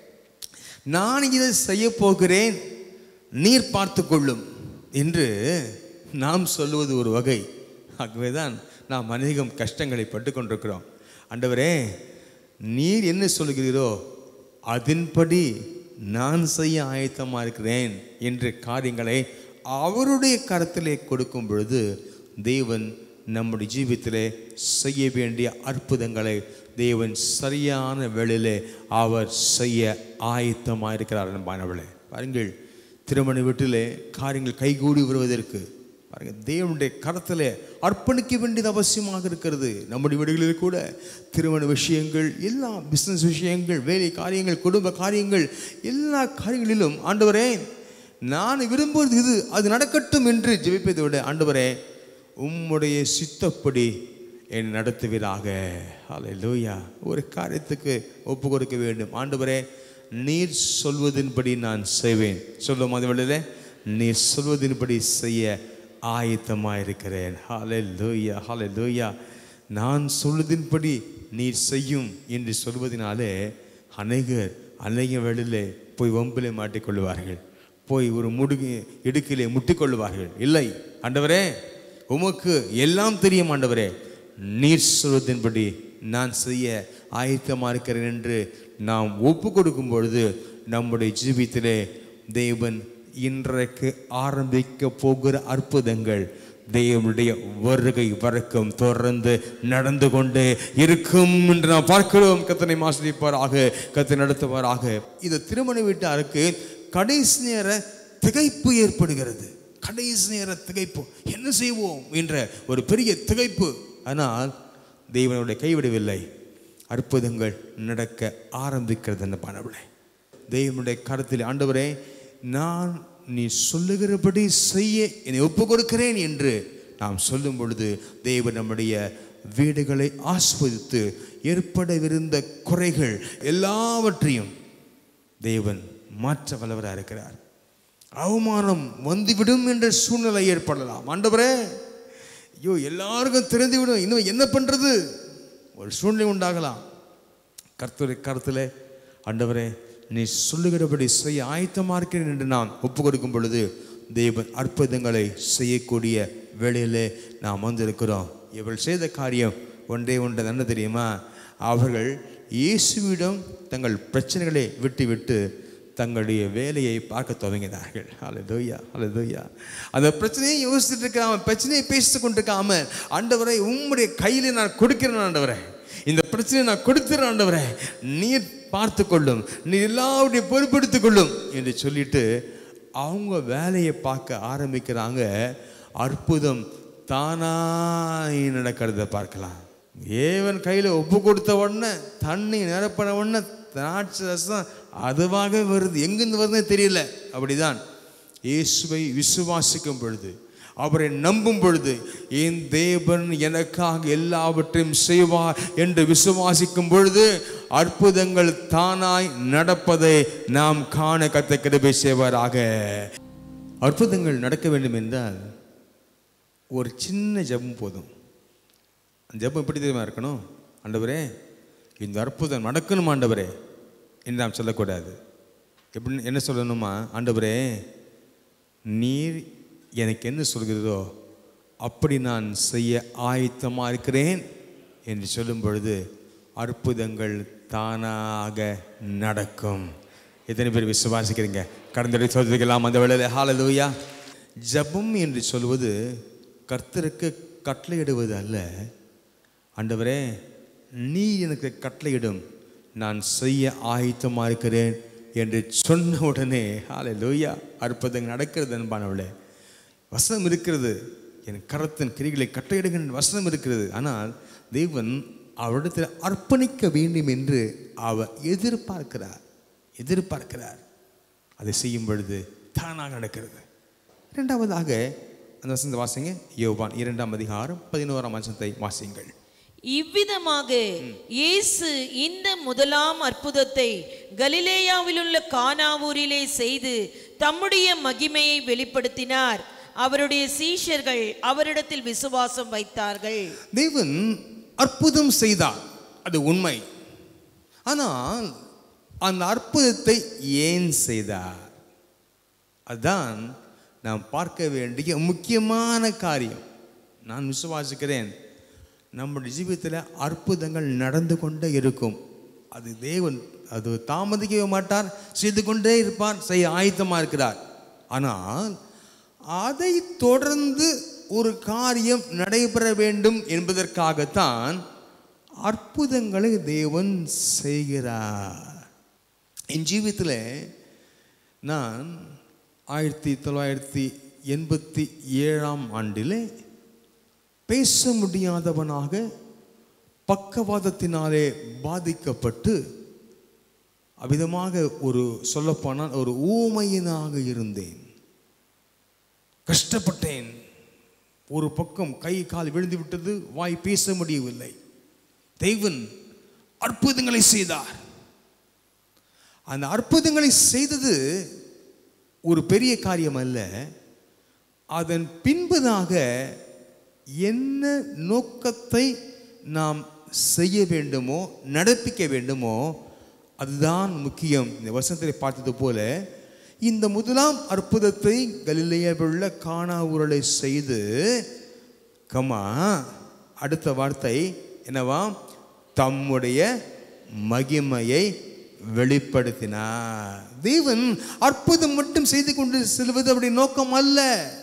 நான் இதை செய்ய போகிறேன் நீர் பார்த்து கொள்ளும் என்று நாம் சொல்லுவது ஒரு வகை ஆகவேதான் நாம் அநேகம் கஷ்டங்களை பட்டு கொண்டிருக்கிறோம் ஆண்டவரே நீர் என்ன சொல்லுகிறீரோ அதன்படி நான் செய்ய ஆயத்தமாக இருக்கிறேன் என்ற காரியங்களை அவருடைய கரத்திலே கொடுக்கும் பொழுது தேவன் நம்முடைய ஜீவித்திலே செய்ய வேண்டிய அற்புதங்களை தேவன் சரியான வேளையிலே அவர் செய்ய ஆயத்தமாக இருக்கிறார் அன்பானவளே பாருங்கள் திருமண வீட்டிலே காரியங்கள் கைகூடி வருவதற்கு பாருங்க தேவனுடைய கரத்திலே அர்ப்பணிக்க வேண்டியது அவசியமாக இருக்கிறது நம்முடைய வீடுகளில் கூட திருமண விஷயங்கள் எல்லா பிஸ்னஸ் விஷயங்கள் வேலை காரியங்கள் குடும்ப காரியங்கள் எல்லா காரியங்களிலும் ஆண்டவரே நான் விரும்புவது இது அது நடக்கட்டும் என்று ஜெபிப்பதை விட ஆண்டவரே உம்முடைய சித்தப்படி என்னை நடத்துவீராக ஹalleluya ஒரு காரியத்துக்கு ஒப்பு கொடுக்க வேண்டும் ஆண்டவரே நீர் சொல்வதின்படி நான் செய்வேன் சொல்லும் அதுவழிலே நீர் சொல்வதின்படி செய்ய ஆயத்தமாக இருக்கிறேன் ஹalleluya ஹalleluya நான் சொல்வதின்படி நீர் செய்யும் என்று சொல்வதனாலே அநேகர் அநேக வேளையிலே போய் வம்பிலே மாட்டிக்கொள்வார்கள் போய் ஒரு முடுகு இடுக்கிலே முட்டிக்கொள்வார்கள் இல்லை ஆண்டவரே உமக்கு எல்லாம் தெரியும் ஆண்டவரே நீர் சொல்வதின்படி நான் செய்ய ஆயத்தமாக இருக்கிறேன் என்று நாம் ஒப்பு கொடுக்கும் பொழுது நம்முடைய ஜீவித்திலே தேவன் இன்றைக்கு ஆரம்பிக்க போகிற அற்புதங்கள் தேவனுடைய வருகை வரைக்கும் தொடர்ந்து நடந்து கொண்டே இருக்கும் என்று நாம் பார்க்கிறோம் கத்தனை ஆசிரியப்பாராக கத்தை நடத்துவாராக இந்த திருமண வீட்டாருக்கு கடைசி நேர திகைப்பு ஏற்படுகிறது கடைசி நேர திகைப்பு என்ன செய்வோம் என்ற ஒரு பெரிய திகைப்பு ஆனால் தெய்வனுடைய கைவிடவில்லை அற்புதங்கள் நடக்க ஆரம்பிக்கிறது என்ன பண்ணவில்லை தெய்வனுடைய கருத்தில் ஆண்டவரே நான் நீ சொல்லுகிறபடி செய்ய என்னை ஒப்பு கொடுக்கிறேன் என்று நாம் சொல்லும் பொழுது தேவன் நம்முடைய வீடுகளை ஆஸ்வதித்து ஏற்படவிருந்த குறைகள் எல்லாவற்றையும் தேவன் மாற்ற வல்லவராக இருக்கிறார் அவமானம் வந்துவிடும் என்ற சூழ்நிலை ஏற்படலாம் ஆண்டவரே ஐயோ எல்லாருக்கும் தெரிந்துவிடும் இன்னும் என்ன பண்றது ஒரு சூழ்நிலை உண்டாகலாம் கர்த்தரை கருத்தில் ஆண்டவரே நீ சொல்லுகிறபடி செய்ய ஆயத்தமாக இருக்கிறேன் என்று நான் ஒப்பு கொடுக்கும் பொழுது தேவன் அற்புதங்களை செய்யக்கூடிய வேளையிலே நாம் வந்திருக்கிறோம் இவள் செய்த காரியம் ஒன்றே ஒன்று என்ன தெரியுமா அவர்கள் இயேசுவிடம் தங்கள் பிரச்சனைகளை விட்டு விட்டு தங்களுடைய வேலையை பார்க்க துவங்கினார்கள் அல்லதுயா அல்லதுயா அந்த பிரச்சனையை யோசிச்சுட்டு இருக்காம பிரச்சனையை பேசிட்டு கொண்டிருக்காம ஆண்டவரை உம்முடைய கையில் நான் கொடுக்கிறேன் ஆண்டவரே இந்த பிரச்சனையை நான் கொடுத்துறேன் ஆண்டவரே நீர் பார்த்து கொள்ளும் நீ எல்லாருடைய பொறுப்பெடுத்துக் கொள்ளும் என்று சொல்லிட்டு அவங்க வேலையை பார்க்க ஆரம்பிக்கிறாங்க அற்புதம் தானாய் நடக்கிறத பார்க்கலாம் ஏவன் கையில் ஒப்பு கொடுத்த உடனே தண்ணி நிரப்பின உடனே திராட்சை ரசம் அதுவாக வருது எங்கிருந்து வருதுன்னே தெரியல அப்படிதான் இயேசுவை விசுவாசிக்கும் பொழுது அவரை நம்பும் பொழுது என் தேவன் எனக்காக எல்லாவற்றையும் செய்வார் என்று விசுவாசிக்கும் பொழுது அற்புதங்கள் தானாய் நடப்பதை நாம் காண கத்த கிருபை செய்வாராக அற்புதங்கள் நடக்க வேண்டும் என்றால் ஒரு சின்ன ஜெபம் போதும் அந்த ஜெபம் எப்படி தெரியுமா இருக்கணும் ஆண்டவரே இந்த அற்புதம் நடக்கணும் ஆண்டவரே என்று நாம் சொல்லக்கூடாது எப்படி என்ன சொல்லணுமா ஆண்டவரே நீர் எனக்கு என்ன சொல்கிறதோ அப்படி நான் செய்ய ஆயத்தமாக இருக்கிறேன் என்று சொல்லும் பொழுது அற்புதங்கள் தானாக நடக்கும் எத்தனை பேர் விசுவாசிக்கிறீங்க கடந்த சொல்றதுக்கெல்லாம் அந்த வேளையில் ஹாலலூயா ஜெபம் என்று சொல்வது கர்த்தருக்கு கட்டளையிடுவது அல்ல ஆண்டவரே நீ எனக்கு கட்டளையிடும் நான் செய்ய ஆயத்தமாக இருக்கிறேன் என்று சொன்ன உடனே ஹாலே லூயா அற்புதம் நடக்கிறது அன்பானவளே வசனம் இருக்கிறது என் கரத்தின் கிரிகளை கட்டளையிடுகின்ற வசனம் இருக்கிறது ஆனால் தேவன் அவரிடத்தில் அர்ப்பணிக்க வேண்டும் என்று அவர் எதிர்பார்க்கிறார் எதிர்பார்க்கிறார் அதை செய்யும் பொழுது தானாக நடக்கிறது இரண்டாவதாக அந்த வசனத்தை வாசிங்க யோவான் இரண்டாம் அதிகாரம் பதினோராம் வசனத்தை வாசியுங்கள் இவ்விதமாக இயேசு இந்த முதலாம் அற்புதத்தை கலிலேயாவிலுள்ள கானாவூரிலே செய்து தம்முடைய மகிமையை வெளிப்படுத்தினார் அவருடைய சீஷர்கள் அவரிடத்தில் விசுவாசம் வைத்தார்கள் தேவன் அற்புதம் செய்தார் அது உண்மை ஆனால் அந்த அற்புதத்தை ஏன் செய்தார் அதுதான் நாம் பார்க்க வேண்டிய முக்கியமான காரியம் நான் விசுவாசிக்கிறேன் நம்முடைய ஜீவிதத்தில் அற்புதங்கள் நடந்து கொண்டே இருக்கும் அது தேவன் அது தாமதிக்கவே மாட்டார் செய்து கொண்டே இருப்பார் செய்ய ஆயத்தமாக இருக்கிறார் ஆனால் அதை தொடர்ந்து ஒரு காரியம் நடைபெற வேண்டும் என்பதற்காகத்தான் அற்புதங்களை தேவன் செய்கிறார் என் ஜீவித்தில் நான் ஆயிரத்தி தொள்ளாயிரத்தி எண்பத்தி ஏழாம் ஆண்டிலே பேச முடியாதவனாக பக்கவாதத்தினாலே பாதிக்கப்பட்டு அவ்விதமாக ஒரு சொல்லப்போனால் ஒரு ஊமையனாக இருந்தேன் கஷ்டப்பட்டேன் ஒரு பக்கம் கை கால் விழுந்து விட்டது வாய் பேச முடியவில்லை தெய்வன் அற்புதங்களை செய்தார் அந்த அற்புதங்களை செய்தது ஒரு பெரிய காரியம் அல்ல அதன் பின்பதாக என்ன நோக்கத்தை நாம் செய்ய வேண்டுமோ நடப்பிக்க வேண்டுமோ அதுதான் முக்கியம் இந்த வசனத்தை பார்த்தது போல இந்த முதலாம் அற்புதத்தை கலிலேயாவுள்ள காணா ஊரலை செய்து கமா அடுத்த வார்த்தை என்னவா தம்முடைய மகிமையை வெளிப்படுத்தினார் தேவன் அற்புதம் மட்டும் செய்து கொண்டு செல்வது அவருடைய நோக்கம் அல்ல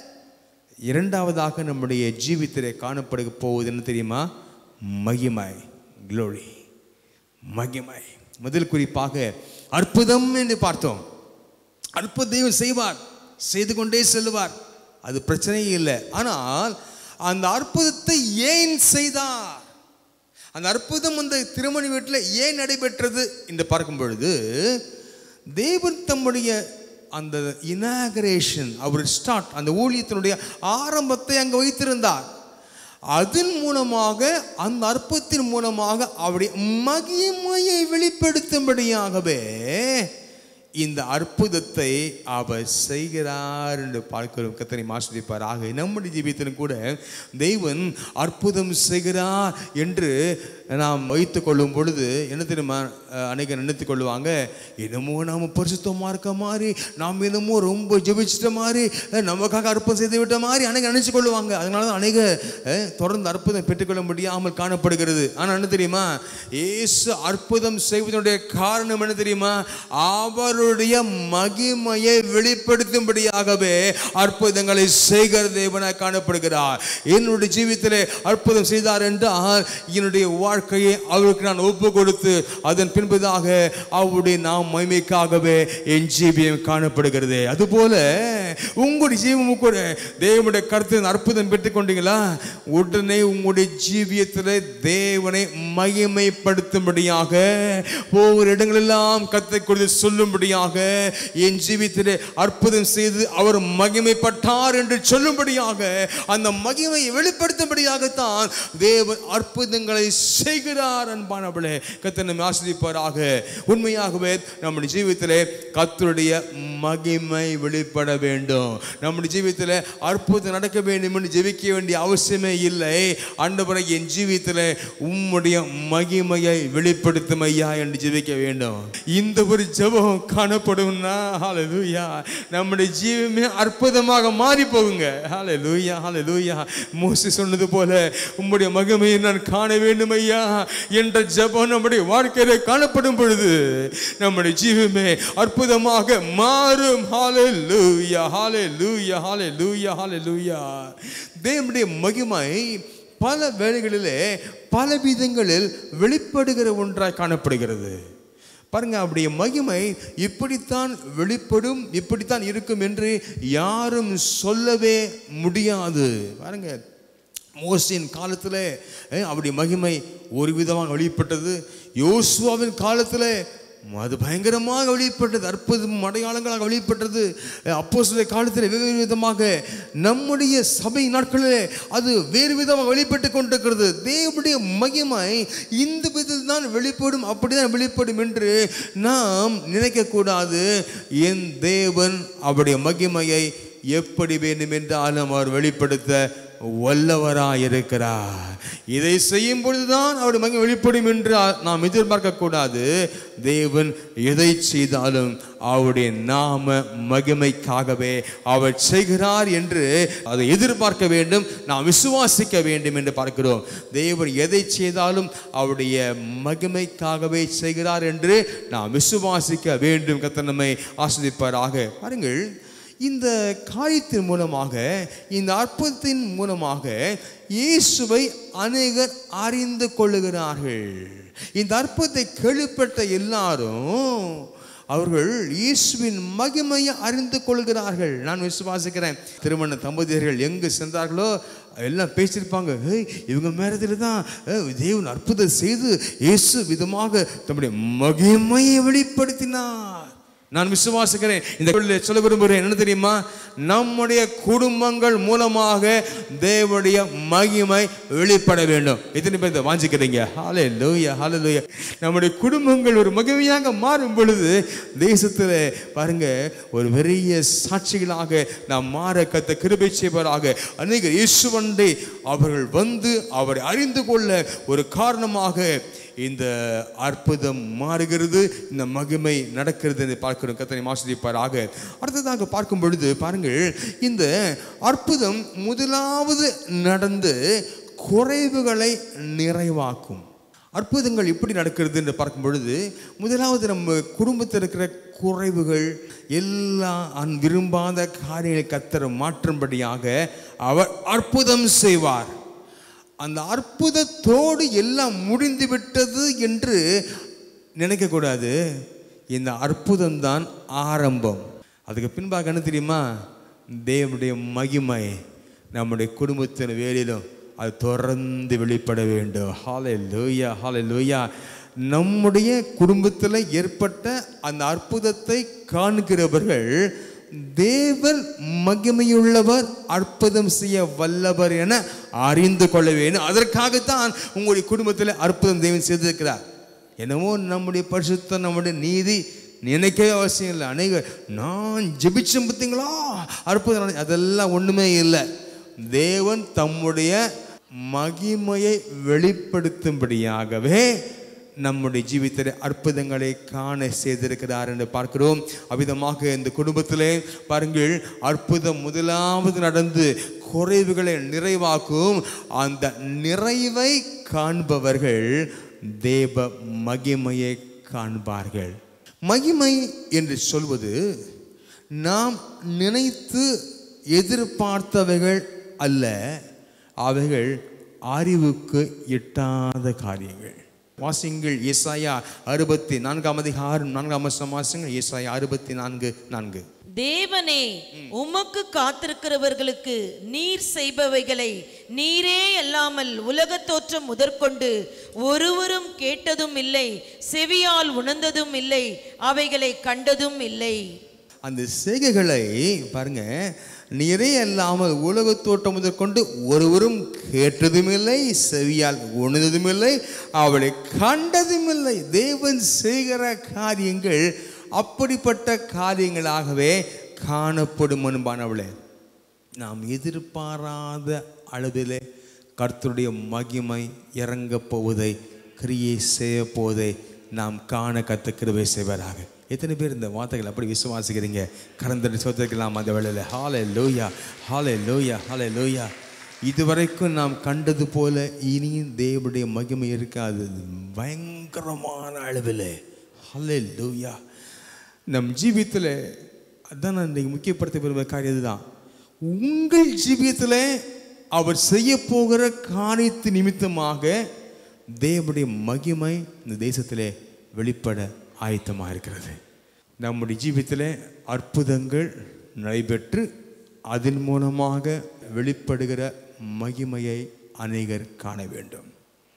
இரண்டாவதாக நம்முடைய ஜீவித்திலே காணப்பட போவது என்ன தெரியுமா மகிமை க்ளோரி மகிமை முதல் குறிப்பாக அற்புதம் என்று பார்த்தோம் அற்புத தெய்வம் செய்வார் செய்து கொண்டே செல்வார் அது பிரச்சனையே இல்லை ஆனால் அந்த அற்புதத்தை ஏன் செய்தார் அந்த அற்புதம் அந்த திருமண வீட்டில் ஏன் நடைபெற்றது என்று பார்க்கும் பொழுது தேவன் தம்முடைய அந்த இனாகரேஷன் அவர் ஸ்டார்ட் அந்த ஊழியத்தினுடைய ஆரம்பத்தை அங்கே வைத்திருந்தார் அதன் மூலமாக அந்த அற்பத்தின் மூலமாக அவருடைய மகிமையை வெளிப்படுத்தும்படியாகவே இந்த அற்புதத்தை அவர் செய்கிறார் என்று பார்க்கிறோம் கத்தனை ஆக நம்முடைய ஜீவியத்திலும் கூட தெய்வன் அற்புதம் செய்கிறார் என்று நாம் வைத்து கொள்ளும் பொழுது என்ன தெரியுமா அஹ், அநேகர் நினைத்துக் கொள்வாங்க என்னமோ நாம் பரிசுத்தமாக இருக்க மாதிரி நாம் என்னமோ ரொம்ப ஜெபிச்சிட்ட மாதிரி அஹ், நமக்காக அற்புதம் செய்து விட்ட மாதிரி அநேகர் நினைச்சு கொள்வாங்க அதனால தான் அநேக அஹ், தொடர்ந்து அற்புதம் பெற்றுக்கொள்ள முடியாமல் காணப்படுகிறது ஆனால் என்ன தெரியுமா இயேசு அற்புதம் செய்வதனுடைய காரணம் என்ன தெரியுமா அவருடைய மகிமையை வெளிப்படுத்தும்படியாகவே அற்புதங்களை செய்கிற தேவனாய் காணப்படுகிறார் என்னுடைய ஜீவித்திலே அற்புதம் செய்தார் என்றால் என்னுடைய வாழ்க்கையை அவருக்கு நான் ஒப்பு கொடுத்து அதன் பின்பதாக அவருடைய நாம் மகிமைக்காகவே என் ஜீவியம் காணப்படுகிறது அதுபோல உங்களுடைய ஜீவமும் கூட தேவனுடைய கருத்தின் அற்புதம் பெற்றுக் கொண்டீங்களா உடனே உங்களுடைய ஜீவியத்தில் தேவனை மகிமைப்படுத்தும்படியாக ஒவ்வொரு இடங்களெல்லாம் கத்தை கொடுத்து சொல்லும்படியாக என் ஜீவியத்திலே அற்புதம் செய்து அவர் மகிமைப்பட்டார் என்று சொல்லும்படியாக அந்த மகிமையை வெளிப்படுத்தும்படியாகத்தான் தேவன் அற்புதங்களை செய்கிறார் அன்பானவளே கத்தை நம்மை ஆசிரிப்பாராக உண்மையாகவே நம்முடைய ஜீவியத்திலே கத்தருடைய மகிமை வெளிப்பட வேண்டும் நம்முடைய ஜீவியத்தில் அற்புதம் நடக்க வேண்டும் என்று ஜெபிக்க வேண்டிய அவசியமே இல்லை ஆண்டவரை என் ஜீவியத்தில் உம்முடைய மகிமையை வெளிப்படுத்தும் ஐயா என்று ஜெபிக்க வேண்டும் இந்த ஒரு ஜெபம் காணப்படும்னா ஹalleluya நம்முடைய ஜீவமே அற்புதமாக மாறி போகுங்க ஹalleluya ஹalleluya மோசே சொன்னது போல உம்முடைய மகிமையை நான் காண வேண்டும் ஐயா என்ற ஜெபம் நம்முடைய வாழ்க்கையில காணப்படும் பொழுது நம்முடைய ஜீவமே அற்புதமாக மாறும் ஹalleluya ஹalleluya ஹalleluya ஹalleluya தேவனுடைய மகிமை பல வேளைகளிலே பல விதங்களில் வெளிப்படுகிற ஒன்றாய் காணப்படுகிறது பாருங்க அப்படிய மகிமை இப்படித்தான் வெளிப்படும் இப்படித்தான் இருக்கும் என்று யாரும் சொல்லவே முடியாது பாருங்க மோசின் காலத்தில் அவருடைய மகிமை ஒரு விதமாக வெளிப்பட்டது யோசுவாவின் காலத்தில் அது பயங்கரமாக வெளிப்பட்டது அற்புதம் அடையாளங்களாக வெளிப்பட்டது அப்போ சில காலத்தில் வெவ்வேறு விதமாக நம்முடைய சபை நாட்களிலே அது வேறு விதமாக வெளிப்பட்டு கொண்டிருக்கிறது தேவனுடைய மகிமை இந்த விதத்தில் தான் வெளிப்படும் அப்படிதான் வெளிப்படும் என்று நாம் நினைக்கக்கூடாது என் தேவன் அவருடைய மகிமையை எப்படி வேண்டும் என்றாலும் அவர் வெளிப்படுத்த வல்லவராயிருக்கிறார் இதை செய்யும் பொழுதுதான் அவருடைய மகிமை வெளிப்படும் என்று நாம் எதிர்பார்க்க கூடாது தேவன் எதை செய்தாலும் அவருடைய நாம மகிமைக்காகவே அவர் செய்கிறார் என்று அதை எதிர்பார்க்க வேண்டும் நாம் விசுவாசிக்க வேண்டும் என்று பார்க்கிறோம் தேவன் எதை செய்தாலும் அவருடைய மகிமைக்காகவே செய்கிறார் என்று நாம் விசுவாசிக்க வேண்டும் கத்த நம்மை ஆஸ்வதிப்பாராக பாருங்கள் இந்த காரியத்தின் மூலமாக இந்த அற்புதத்தின் மூலமாக இயேசுவை அநேகர் அறிந்து கொள்ளுகிறார்கள் இந்த அற்புதத்தை கேள்விப்பட்ட எல்லாரும் அவர்கள் இயேசுவின் மகிமையை அறிந்து கொள்கிறார்கள் நான் விசுவாசிக்கிறேன் திருமண தம்பதியர்கள் எங்கு சென்றார்களோ எல்லாம் பேசியிருப்பாங்க "ஏய், இவங்க மேலத்தில் தான் அஹ், தேவன் அற்புதம் செய்து இயேசு விதமாக தம்முடைய மகிமையை வெளிப்படுத்தினார் நான் விசுவாசிக்கிறேன் இந்த குரலில் சொல்ல விரும்புகிறேன் என்ன தெரியுமா நம்முடைய குடும்பங்கள் மூலமாக தேவனுடைய மகிமை வெளிப்பட வேண்டும் எத்தனை பேர் இதை வாஞ்சிக்கிறீங்க ஹாலே லூயா ஹாலே லூயா நம்முடைய குடும்பங்கள் ஒரு மகிமையாக மாறும் பொழுது தேசத்தில் பாருங்க ஒரு பெரிய சாட்சிகளாக நாம் மாற கத்த கிருபை செய்வராக அநேக இயேசுவண்டை அவர்கள் வந்து அவரை அறிந்து கொள்ள ஒரு காரணமாக இந்த அற்புதம் மாறுகிறது இந்த மகிமை நடக்கிறது என்று பார்க்கிறோம் கத்தனை ஆசிரியப்பாராக அடுத்ததாக பார்க்கும் பொழுது பாருங்கள் இந்த அற்புதம் முதலாவது நடந்து குறைவுகளை நிறைவாக்கும் அற்புதங்கள் எப்படி நடக்கிறது என்று பார்க்கும் பொழுது முதலாவது நம்ம குடும்பத்தில் இருக்கிற குறைவுகள் எல்லா அன் விரும்பாத காரியங்களை கத்தர மாற்றும்படியாக அவர் அற்புதம் செய்வார் அந்த அற்புதத்தோடு எல்லாம் முடிந்து விட்டது என்று நினைக்கக்கூடாது இந்த அற்புதம்தான் ஆரம்பம் அதுக்கு பின்பாக என்ன தெரியுமா தேவனுடைய மகிமை நம்முடைய குடும்பத்தின் வேலையிலும் அது தொடர்ந்து வெளிப்பட வேண்டும் ஹாலே லூயா ஹாலே லூயா நம்முடைய குடும்பத்தில் ஏற்பட்ட அந்த அற்புதத்தை காண்கிறவர்கள் தேவன் மகிமையுள்ளவர் அற்புதம் செய்ய வல்லவர் என அறிந்து கொள்ள வேண்டும் அதற்காகத்தான் உங்களுடைய குடும்பத்தில் அற்புதம் தேவன் செய்திருக்கிறார் என்னவோ நம்முடைய பரிசுத்தம் நம்முடைய நீதி நினைக்கவே அவசியம் இல்லை அநேகர் நான் ஜெபிச்சேன் பார்த்தீங்களா அற்புதம் நடந்துச்சு." அதெல்லாம் ஒண்ணுமே இல்லை தேவன் தம்முடைய மகிமையை வெளிப்படுத்தும்படியாகவே நம்முடைய ஜீவித்தத்தில் அற்புதங்களை காண செய்திருக்கிறார் என்று பார்க்கிறோம் அவ்விதமாக இந்த குடும்பத்திலே பாருங்கள் அற்புதம் முதலாவது நடந்து குறைவுகளை நிறைவாக்கும் அந்த நிறைவை காண்பவர்கள் தேவ மகிமையை காண்பார்கள் மகிமை என்று சொல்வது நாம் நினைத்து எதிர்பார்த்தவைகள் அல்ல அவைகள் அறிவுக்கு எட்டாத காரியங்கள் வாசிங்கள் ஏசாயா அறுபத்தி நான்காம் அதிகாரம் நான்காம் வருஷம் வாசிங்கள் ஏசாயா அறுபத்தி நான்கு நான்கு தேவனே உமக்கு காத்திருக்கிறவர்களுக்கு நீர் செய்பவைகளை நீரே அல்லாமல் உலகத் தோற்றம் முதற்கொண்டு ஒருவரும் கேட்டதும் இல்லை செவியால் உணர்ந்ததும் இல்லை அவைகளை கண்டதும் இல்லை அந்த செய்கைகளை பாருங்க நீரே அல்லாமல் உலகத் தோட்டம் முதற்கொண்டு ஒருவரும் கேட்டதும் இல்லை செவியால் உணர்ந்ததும் இல்லை அவளை கண்டதும் இல்லை தேவன் செய்கிற காரியங்கள் அப்படிப்பட்ட காரியங்களாகவே காணப்படும் அன்பானவளே நாம் எதிர்பாராத அளவிலே கர்த்தருடைய மகிமை இறங்கப் போவதை கிரியை செய்ய போவதை நாம் காண கத்த கிருபை செய்வாராக எத்தனை பேர் இந்த வார்த்தைகள் அப்படி விசுவாசிக்கிறீங்க கறந்துட்டு சொத்துக்கலாம் அந்த வேளையில் ஹாலே லோயா ஹாலே லோயா ஹாலே லோயா இதுவரைக்கும் நாம் கண்டது போல இனியும் தேவனுடைய மகிமை இருக்காது பயங்கரமான அளவில் ஹாலே லோயா நம் ஜீவியத்தில் அதான் நான் இன்றைக்கு முக்கியப்படுத்த விரும்புகிற காரியம் இதுதான் உங்கள் ஜீவியத்தில் அவர் செய்ய போகிற காரியத்து நிமித்தமாக தேவனுடைய மகிமை இந்த தேசத்திலே வெளிப்பட ஆயத்தமாக இருக்கிறது நம்முடைய ஜீவியத்தில் அற்புதங்கள் நடைபெற்று அதன் மூலமாக வெளிப்படுகிற மகிமையை அநேகர் காண வேண்டும்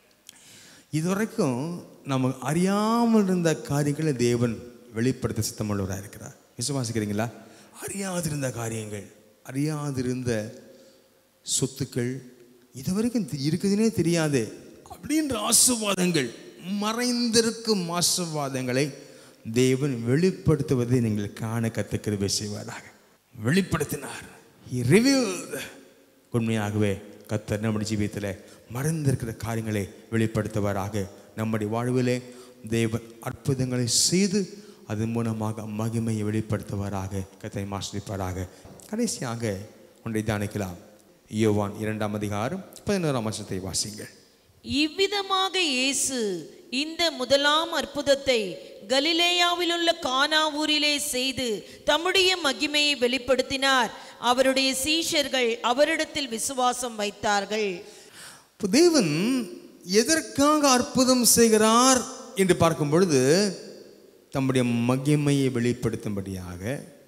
இதுவரைக்கும் நம்ம அறியாமல் இருந்த காரியங்களை தேவன் வெளிப்படுத்த சித்தமுள்ளவராக இருக்கிறார் விசுவாசிக்கிறீங்களா அறியாதிருந்த காரியங்கள் அறியாதிருந்த சொத்துக்கள் இதுவரைக்கும் தெ- இருக்குதுன்னே தெரியாது அப்படின்ற ஆசீர்வாதங்கள் மறைந்திருக்கும் ஆசீர்வாதங்களை தேவன் வெளிப்படுத்துவதை நீங்கள் காண கத்துக்கிறது செய்வாராக வெளிப்படுத்தினார் He revealed. உண்மையாகவே கத்தர் நம்முடைய ஜீவியத்தில் மறைந்திருக்கிற காரியங்களை வெளிப்படுத்துவாராக நம்முடைய வாழ்விலே தேவன் அற்புதங்களை செய்து அதன் மூலமாக மகிமையை வெளிப்படுத்துவாராக கத்தை மாசிப்பாராக கடைசியாக ஒன்றை தியானிக்கலாம் யோவான் இரண்டாம் அதிகாரம் பதினோராம் வருஷத்தை வாசிங்கள் இவ்விதமாக இயேசு இந்த முதலாம் அற்புதத்தை கலிலேயாவில் உள்ள கானா ஊரிலே செய்து தம்முடைய மகிமையை வெளிப்படுத்தினார் அவருடைய சீஷர்கள் அவரிடத்தில் விசுவாசம் வைத்தார்கள் இப்போ தேவன் எதற்காக அற்புதம் செய்கிறார் என்று பார்க்கும் பொழுது தம்முடைய மகிமையை வெளிப்படுத்தும்படியாக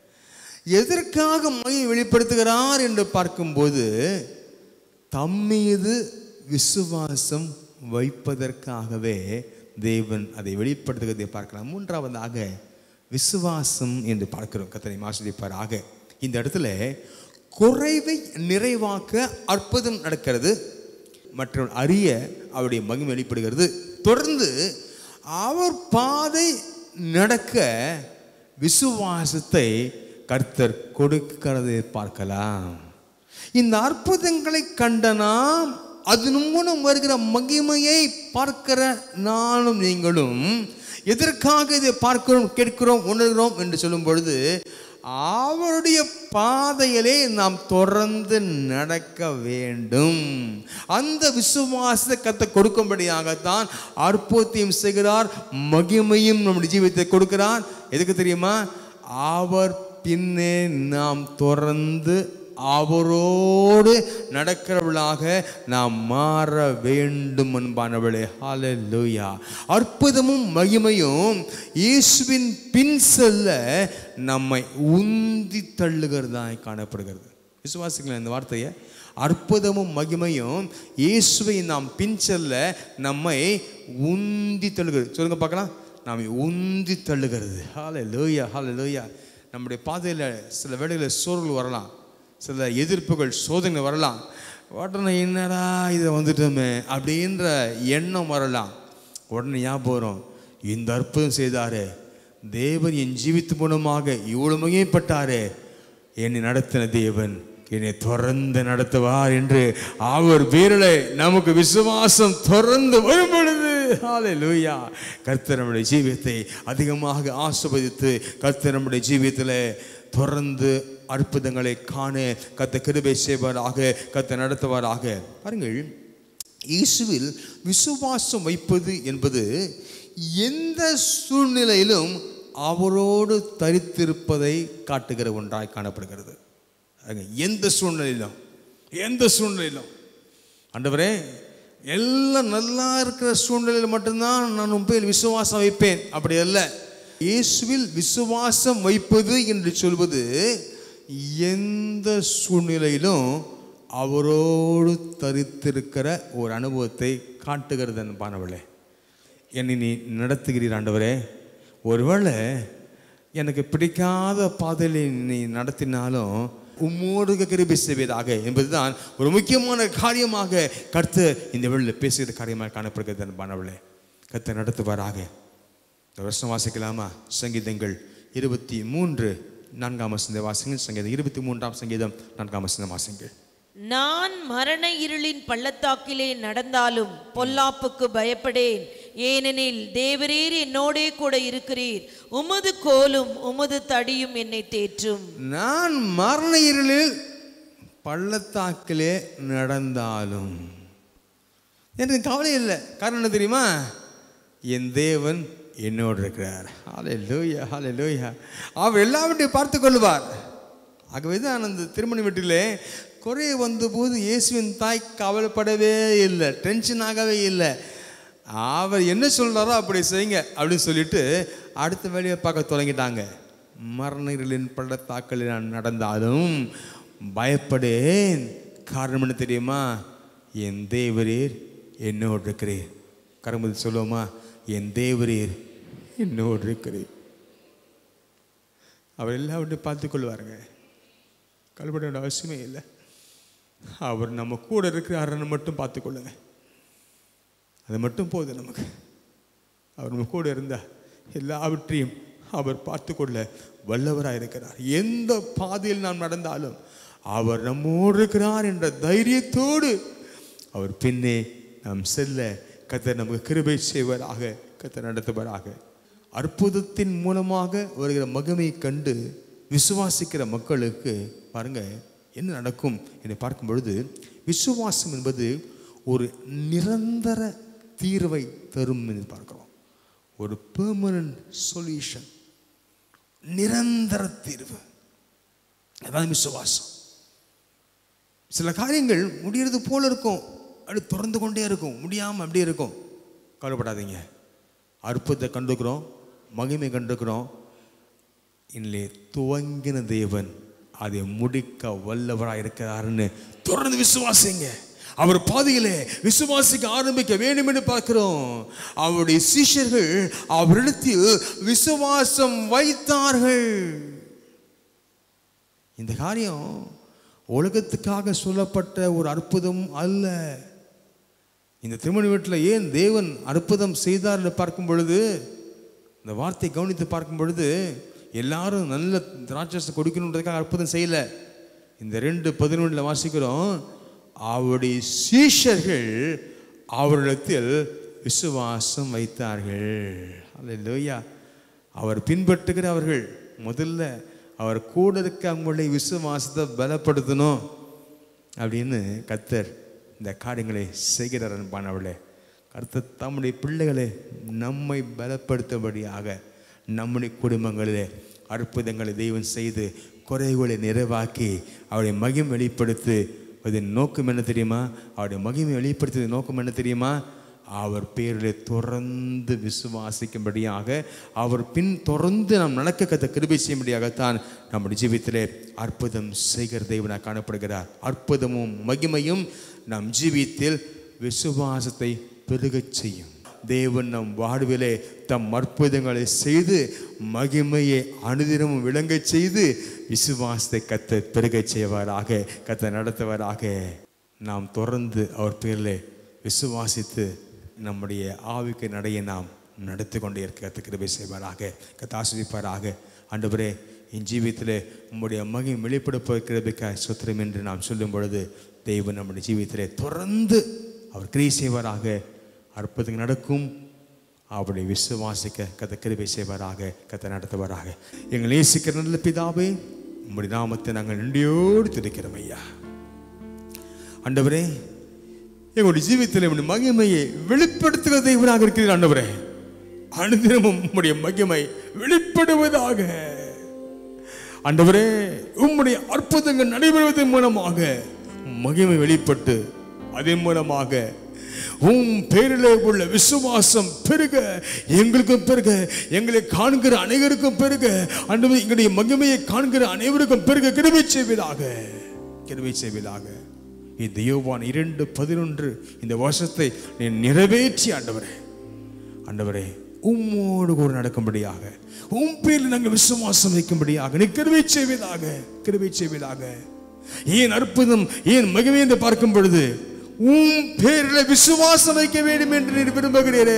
எதற்காக மகிமை வெளிப்படுத்துகிறார் என்று பார்க்கும்போது தம்மீது விசுவாசம் வைப்பதற்காகவே தேவன் அதை வெளிப்படுத்துகிறதை பார்க்கலாம் மூன்றாவதாக விசுவாசம் என்று பார்க்கிறோம் கத்தனை ஆசிரியப்பாராக இந்த இடத்துல குறைவை நிறைவாக்க அற்புதம் நடக்கிறது மற்றவர்கள் அறிய அவருடைய மகிமை வெளிப்படுகிறது தொடர்ந்து அவர் பாதை நடக்க விசுவாசத்தை கர்த்தர் கொடுக்கிறதை பார்க்கலாம் இந்த அற்புதங்களை கண்ட நாம் அதன் மூலம் வருகிற மகிமையை பார்க்கிற நானும் நீங்களும் எதற்காக இதை பார்க்கிறோம் கேட்கிறோம் உணர்கிறோம் என்று சொல்லும் பொழுது அவருடைய பாதையிலே நாம் தொடர்ந்து நடக்க வேண்டும் அந்த விசுவாசத்தை கத்த கொடுக்கும்படியாகத்தான் அற்புதத்தையும் செய்கிறார் மகிமையும் நம்முடைய ஜீவித்தை கொடுக்கிறார் எதுக்கு தெரியுமா அவர் பின்னே நாம் தொடர்ந்து அவரோடு நடக்கிறவளாக நாம் மாற வேண்டும் என்பானவளே ஹalleluya அற்புதமும் மகிமையும் இயேசுவின் பின் செல்ல நம்மை உந்தி தள்ளுகிறதாய் காணப்படுகிறது விசுவாசிங்களா இந்த வார்த்தையை அற்புதமும் மகிமையும் இயேசுவை நாம் பின் செல்ல நம்மை உந்தி தள்ளுகிறது சொல்லுங்க பார்க்கலாம் நாம் உந்தி தள்ளுகிறது ஹalleluya ஹalleluya நம்முடைய பாதையில் சில வேளைகளில் சோர்வுகள் வரலாம் சில எதிர்ப்புகள் சோதனை வரலாம் உடனே என்னடா இதை வந்துட்டோமே அப்படின்ற எண்ணம் வரலாம் உடனே ஞாபகம் வரும் இந்த அற்புதம் செய்தாரே தேவன் என் ஜீவித்து மூலமாக இவ்வளவு மகிமைப்பட்டாரே என்னை நடத்தின தேவன் என்னை தொடர்ந்து நடத்துவார் என்று அவர் பேரலை நமக்கு விசுவாசம் தொடர்ந்து வரும் பொழுது ஹalleluya கர்த்தர் நம்முடைய ஜீவியத்தை அதிகமாக ஆசிர்வதித்து கர்த்தர் நம்முடைய ஜீவியத்தில் தொடர்ந்து அற்புதங்களை காண கத்த கிருபை செய்வாராக கத்த நடத்துவாராக பாருங்கள் இயேசுவில் விசுவாசம் வைப்பது என்பது எந்த சூழ்நிலையிலும் அவரோடு தரித்திருப்பதை காட்டுகிற ஒன்றாய் காணப்படுகிறது பாருங்க, எந்த சூழ்நிலையிலும் எந்த சூழ்நிலையிலும் ஆண்டவரே எல்லாம் நல்லா இருக்கிற சூழ்நிலையில் மட்டும்தான் நான் உன் பேரில் விசுவாசம் வைப்பேன் அப்படி அல்ல இயேசுவில் விசுவாசம் வைப்பது என்று சொல்வது எந்த சூழ்நிலையிலும் அவரோடு தரித்திருக்கிற ஒரு அனுபவத்தை காட்டுகிறது அன்பானவளே என்னை நீ நடத்துகிறீர் ஆண்டவரே ஒருவேளை எனக்கு பிடிக்காத பாதையில் நீ நடத்தினாலும் உம்மோடு கிருபை செய்வதாக என்பதுதான் ஒரு முக்கியமான காரியமாக கர்த்தர் இந்த வேளையில் பேசுகிற காரியமாக காணப்படுகிறது அன்பானவளே கர்த்தர் நடத்துவாராக இந்த வருஷம் வாசிக்கலாமா சங்கீதங்கள் இருபத்தி மூன்று நான்காம் வசந்த வாசிங்கள் சங்கீதம் இருபத்தி மூன்றாம் சங்கீதம் நான்காம் வசந்த வாசிங்கள் நான் மரண இருளின் பள்ளத்தாக்கிலே நடந்தாலும் பொல்லாப்புக்கு பயப்படேன் ஏனெனில் தேவரீர் என்னோடே கூட இருக்கிறீர் உமது கோலும் உமது தடியும் என்னை தேற்றும் நான் மரண இருளில் பள்ளத்தாக்கிலே நடந்தாலும் எனக்கு கவலை இல்லை காரணம் என்ன தெரியுமா என் தேவன் என்னோடு இருக்கிறார் ஹாலே லூயா ஹாலே லூயா அவர் எல்லாவற்றையும் பார்த்து கொள்வார் ஆகவே தான் அந்த திருமண வீட்டிலே குறை வந்தபோது இயேசுவின் தாய் கவலைப்படவே இல்லை டென்ஷன் ஆகவே இல்லை அவர் என்ன சொல்றாரோ அப்படி செய்யுங்க அப்படின்னு சொல்லிட்டு அடுத்த வேலையை பார்க்க தொடங்கிட்டாங்க மரணங்களின் பள்ளத்தாக்களில் நான் நடந்தாலும் பயப்படேன் காரணம் என்ன தெரியுமா என் தேவரீர் என்னோடு இருக்கிறீர் கரம்பதி சொல்லுவோமா என் தேவரீர் என்னோடு இருக்கிறீர் அவர் எல்லாவற்றையும் பார்த்து கொள்வாருங்க கல்பட வேண்டிய அவசியமே இல்லை அவர் நம்ம கூட இருக்கிறாருன்னு மட்டும் பார்த்துக்கொள்ளுங்க அது மட்டும் போதும் நமக்கு அவர் நம்ம கூட இருந்தா எல்லாவற்றையும் அவர் பார்த்துக்கொள்ள வல்லவராக இருக்கிறார் எந்த பாதையில் நாம் நடந்தாலும் அவர் நம்மோடு இருக்கிறார் என்ற தைரியத்தோடு அவர் பின்னே நாம் செல்ல கத்தர் நமக்கு கிருபை செய்வராக கத்தர் நடத்துவராக அற்புதத்தின் மூலமாக வருகிற மகிமை கண்டு விசுவாசிக்கிற மக்களுக்கு பாருங்க என்ன நடக்கும் என்று பார்க்கும் பொழுது விசுவாசம் என்பது ஒரு நிரந்தர தீர்வை தரும் என்று பார்க்கிறோம் ஒரு பெர்மனன்ட் சொல்யூஷன் நிரந்தர தீர்வு அதான் விசுவாசம் சில காரியங்கள் முடியறது போல இருக்கும் அப்படி தொடர்ந்து கொண்டே இருக்கும் முடியாமல் அப்படியே இருக்கும் கவலைப்படாதீங்க அற்புதத்தை கண்டுக்கிறோம் மகிமை கண்டுக்கிறோம் இல்லை துவங்கின தேவன் அதை முடிக்க வல்லவராக இருக்கிறாருன்னு தொடர்ந்து விசுவாசிங்க அவர் பாதையிலே விசுவாசிக்க ஆரம்பிக்க வேண்டும் என்று பார்க்கிறோம் அவருடைய சீஷர்கள் அவரிடத்தில் விசுவாசம் வைத்தார்கள் இந்த காரியம் உலகத்துக்காக சொல்லப்பட்ட ஒரு அற்புதம் அல்ல இந்த திருமண வீட்டில் ஏன் தேவன் அற்புதம் செய்தார் என்று பார்க்கும் பொழுது இந்த வார்த்தை கவனித்து பார்க்கும் பொழுது எல்லாரும் நல்ல திராட்சை கொடுக்கணுன்றதுக்காக அற்புதம் செய்யல இந்த ரெண்டு பதினொன்றில் வாசிக்கிறோம் அவருடைய சீஷர்கள் அவரிடத்தில் விசுவாசம் வைத்தார்கள் அல்லேலூயா அவர் பின்பற்றுகிறவர்கள் முதல்ல அவர் கூட இருக்க அவங்களுடைய விசுவாசத்தை பலப்படுத்தணும் அப்படின்னு கத்தர் இந்த காரியங்களை செய்கிறார் அன்பானவளே கர்த்தர் தம்முடைய பிள்ளைகளை நம்மை பலப்படுத்தும்படியாக நம்முடைய குடும்பங்களிலே அற்புதங்களை தெய்வம் செய்து குறைகளை நிறைவாக்கி அவருடைய மகிமை வெளிப்படுத்து அதன் நோக்கம் என்ன தெரியுமா அவருடைய மகிமை வெளிப்படுத்துவதன் நோக்கம் என்ன தெரியுமா அவர் பேரில் தொடர்ந்து விசுவாசிக்கும்படியாக அவர் பின் தொடர்ந்து நாம் நடக்க கத்த கிருபை செய்யும்படியாகத்தான் நம்முடைய ஜீவித்திலே அற்புதம் செய்கிற தெய்வனாக காணப்படுகிறார் அற்புதமும் மகிமையும் நம் ஜீவியத்தில் விசுவாசத்தை பெருகச் செய்யும் தேவன் நம் வாழ்விலே தம் அற்புதங்களை செய்து மகிமையை அனுதினமும் விளங்கச் செய்து விசுவாசத்தை கத்த பெருகச் செய்வாராக கத்த நடத்துவாராக நாம் தொடர்ந்து அவர் பேரில் விசுவாசித்து நம்முடைய ஆவிக்கு நடைய நாம் நடத்தி கொண்டே இருக்க கத்த கிருபை செய்வாராக கத்த ஆசிரிப்பாராக ஆண்டவரே என் ஜீவியத்தில் உம்முடைய மகிமை வெளிப்படுத்த கிருபைக்காய் சுத்திரம் என்று நாம் சொல்லும் பொழுது தெய்வம் நம்முடைய ஜீவியத்திலே தொடர்ந்து அவர் கிரியை செய்வாராக அற்புதங்கள் நடக்கும் அவருடைய விசுவாசிக்க கத்த கிருபை செய்வாராக கத்த நடத்துவாராக எங்கள் நேசிக்கிற நல்ல பிதாவே உம்முடைய நாமத்தை நாங்கள் நன்றியோடு துதிக்கிறோம் ஐயா ஆண்டவரே எங்களுடைய ஜீவியத்தில் உம்முடைய மகிமையை வெளிப்படுத்துகிற தெய்வனாக இருக்கிறீர் ஆண்டவரே அனுதினமும் உம்முடைய மகிமை வெளிப்படுவதாக ஆண்டவரே உம்முடைய அற்புதங்கள் நடைபெறுவதன் மூலமாக மகிமை வெளிப்பட்டு அதன் மூலமாக உம் பேரிலே உள்ள விசுவாசம் பெருக எங்களுக்கும் பெருக எங்களை காண்கிற அனைவருக்கும் பெருக ஆண்டவரே எங்களுடைய மகிமையை காண்கிற அனைவருக்கும் பெருக கிருபை செய்வதாக கிருபை செய்வதாக இந்த யோவான் இரண்டு பதினொன்று இந்த வருஷத்தை நீ நிறைவேற்றி ஆண்டவரே ஆண்டவரே உம்மோடு கூட நடக்கும்படியாக உம் பேரில் நாங்கள் விசுவாசம் வைக்கும்படியாக நீ கிருபை செய்வதாக கிருபை செய்வதாக ஏன் அற்புதம் ஏன் மகிமை என்று பார்க்கும் பொழுது உம் பேரில் விசுவாசம் வைக்க வேண்டும் என்று நீர் விரும்புகிறீரே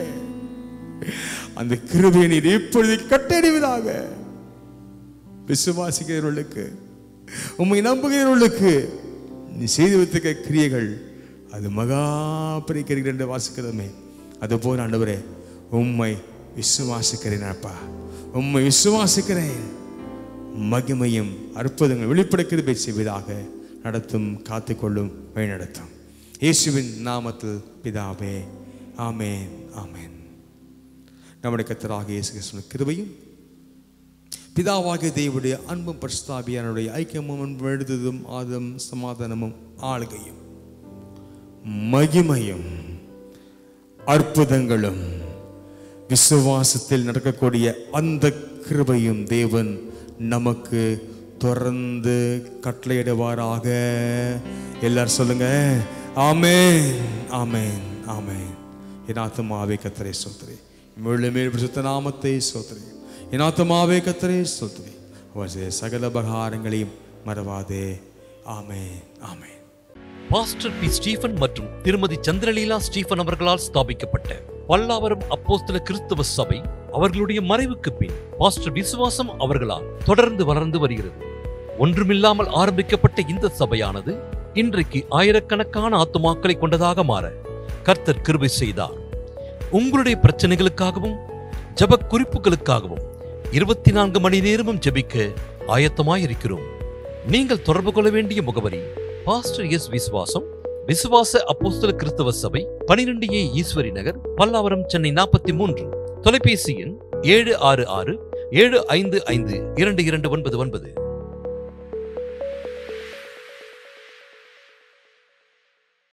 அந்த கிருபையை நீர் இப்பொழுது கட்டறிவதாக விசுவாசிக்கிறவர்களுக்கு உம்மை நம்புகிறவர்களுக்கு நீ செய்து வைத்திருக்க கிரியைகள் அது மகா பிரிக்கிறீர்கள் என்று வாசிக்கிறதுமே அதுபோல் ஆண்டவரே உம்மை விசுவாசிக்கிறேன் அப்பா உம்மை விசுவாசிக்கிறேன் மகிமையும் அற்புதங்கள் வெளிப்படுக்கிறது செய்வதாக நடத்தும் காத்துக்கொள்ளும் வழிநடத்தும் இயேசுவின் நாமத்தில் பிதாவே ஆமேன் ஆமேன் நம்முடைய கத்தராக இயேசு கிறிஸ்துவின் கிருபையும் பிதாவாகிய தேவனுடைய அன்பும் பரிசுத்தாபியானுடைய ஐக்கியமும் அன்பும் எழுதுதும் ஆதம் சமாதானமும் ஆளுகையும் மகிமையும் அற்புதங்களும் விசுவாசத்தில் நடக்கக்கூடிய அந்த கிருபையும் தேவன் நமக்கு தொடர்ந்து கட்டளையிடுவாராக எல்லாரும் சொல்லுங்க ஆமென் ஆமென் ஆமென் என் ஆத்துமாவே கத்தரை சோத்திரி முழுமே சுத்த நாமத்தை சோத்திரி என் ஆத்துமாவே கத்தரை சோத்திரி அவர் செய்த சகல பகாரங்களையும் மறவாதே amen amen pastor P Stephen மற்றும் திருமதி சந்திரலீலா ஸ்டீஃபன் அவர்களால் ஸ்தாபிக்கப்பட்ட பல்லாவரம் அப்போஸ்தல கிறிஸ்தவ சபை அவர்களுடைய மறைவுக்கு பின் பாஸ்டர் விசுவாசம் அவர்களால் தொடர்ந்து வளர்ந்து வருகிறது ஒன்றுமில்லாமல் ஆரம்பிக்கப்பட்ட இந்த சபையானது இன்றைக்கு ஆயிரக்கணக்கான ஆத்துமாக்களை கொண்டதாக மாற கர்த்தர் கிருபை செய்தார் உங்களுடைய பிரச்சனைகளுக்காகவும் ஜப குறிப்புகளுக்காகவும் இருபத்தி நான்கு மணி நேரமும் ஜெபிக்க ஆயத்தமாயிருக்கிறோம் நீங்கள் தொடர்பு கொள்ள வேண்டிய முகவரி பாஸ்டர் எஸ் விசுவாசம் விசுவாச அப்போஸ்தல கிறிஸ்தவ சபை பனிரெண்டு ஏ ஈஸ்வரி நகர் பல்லாவரம் சென்னை நாற்பத்தி மூன்று தொலைபேசி எண் ஏழு ஆறு ஆறு ஏழு ஐந்து ஐந்து இரண்டு இரண்டு ஒன்பது ஒன்பது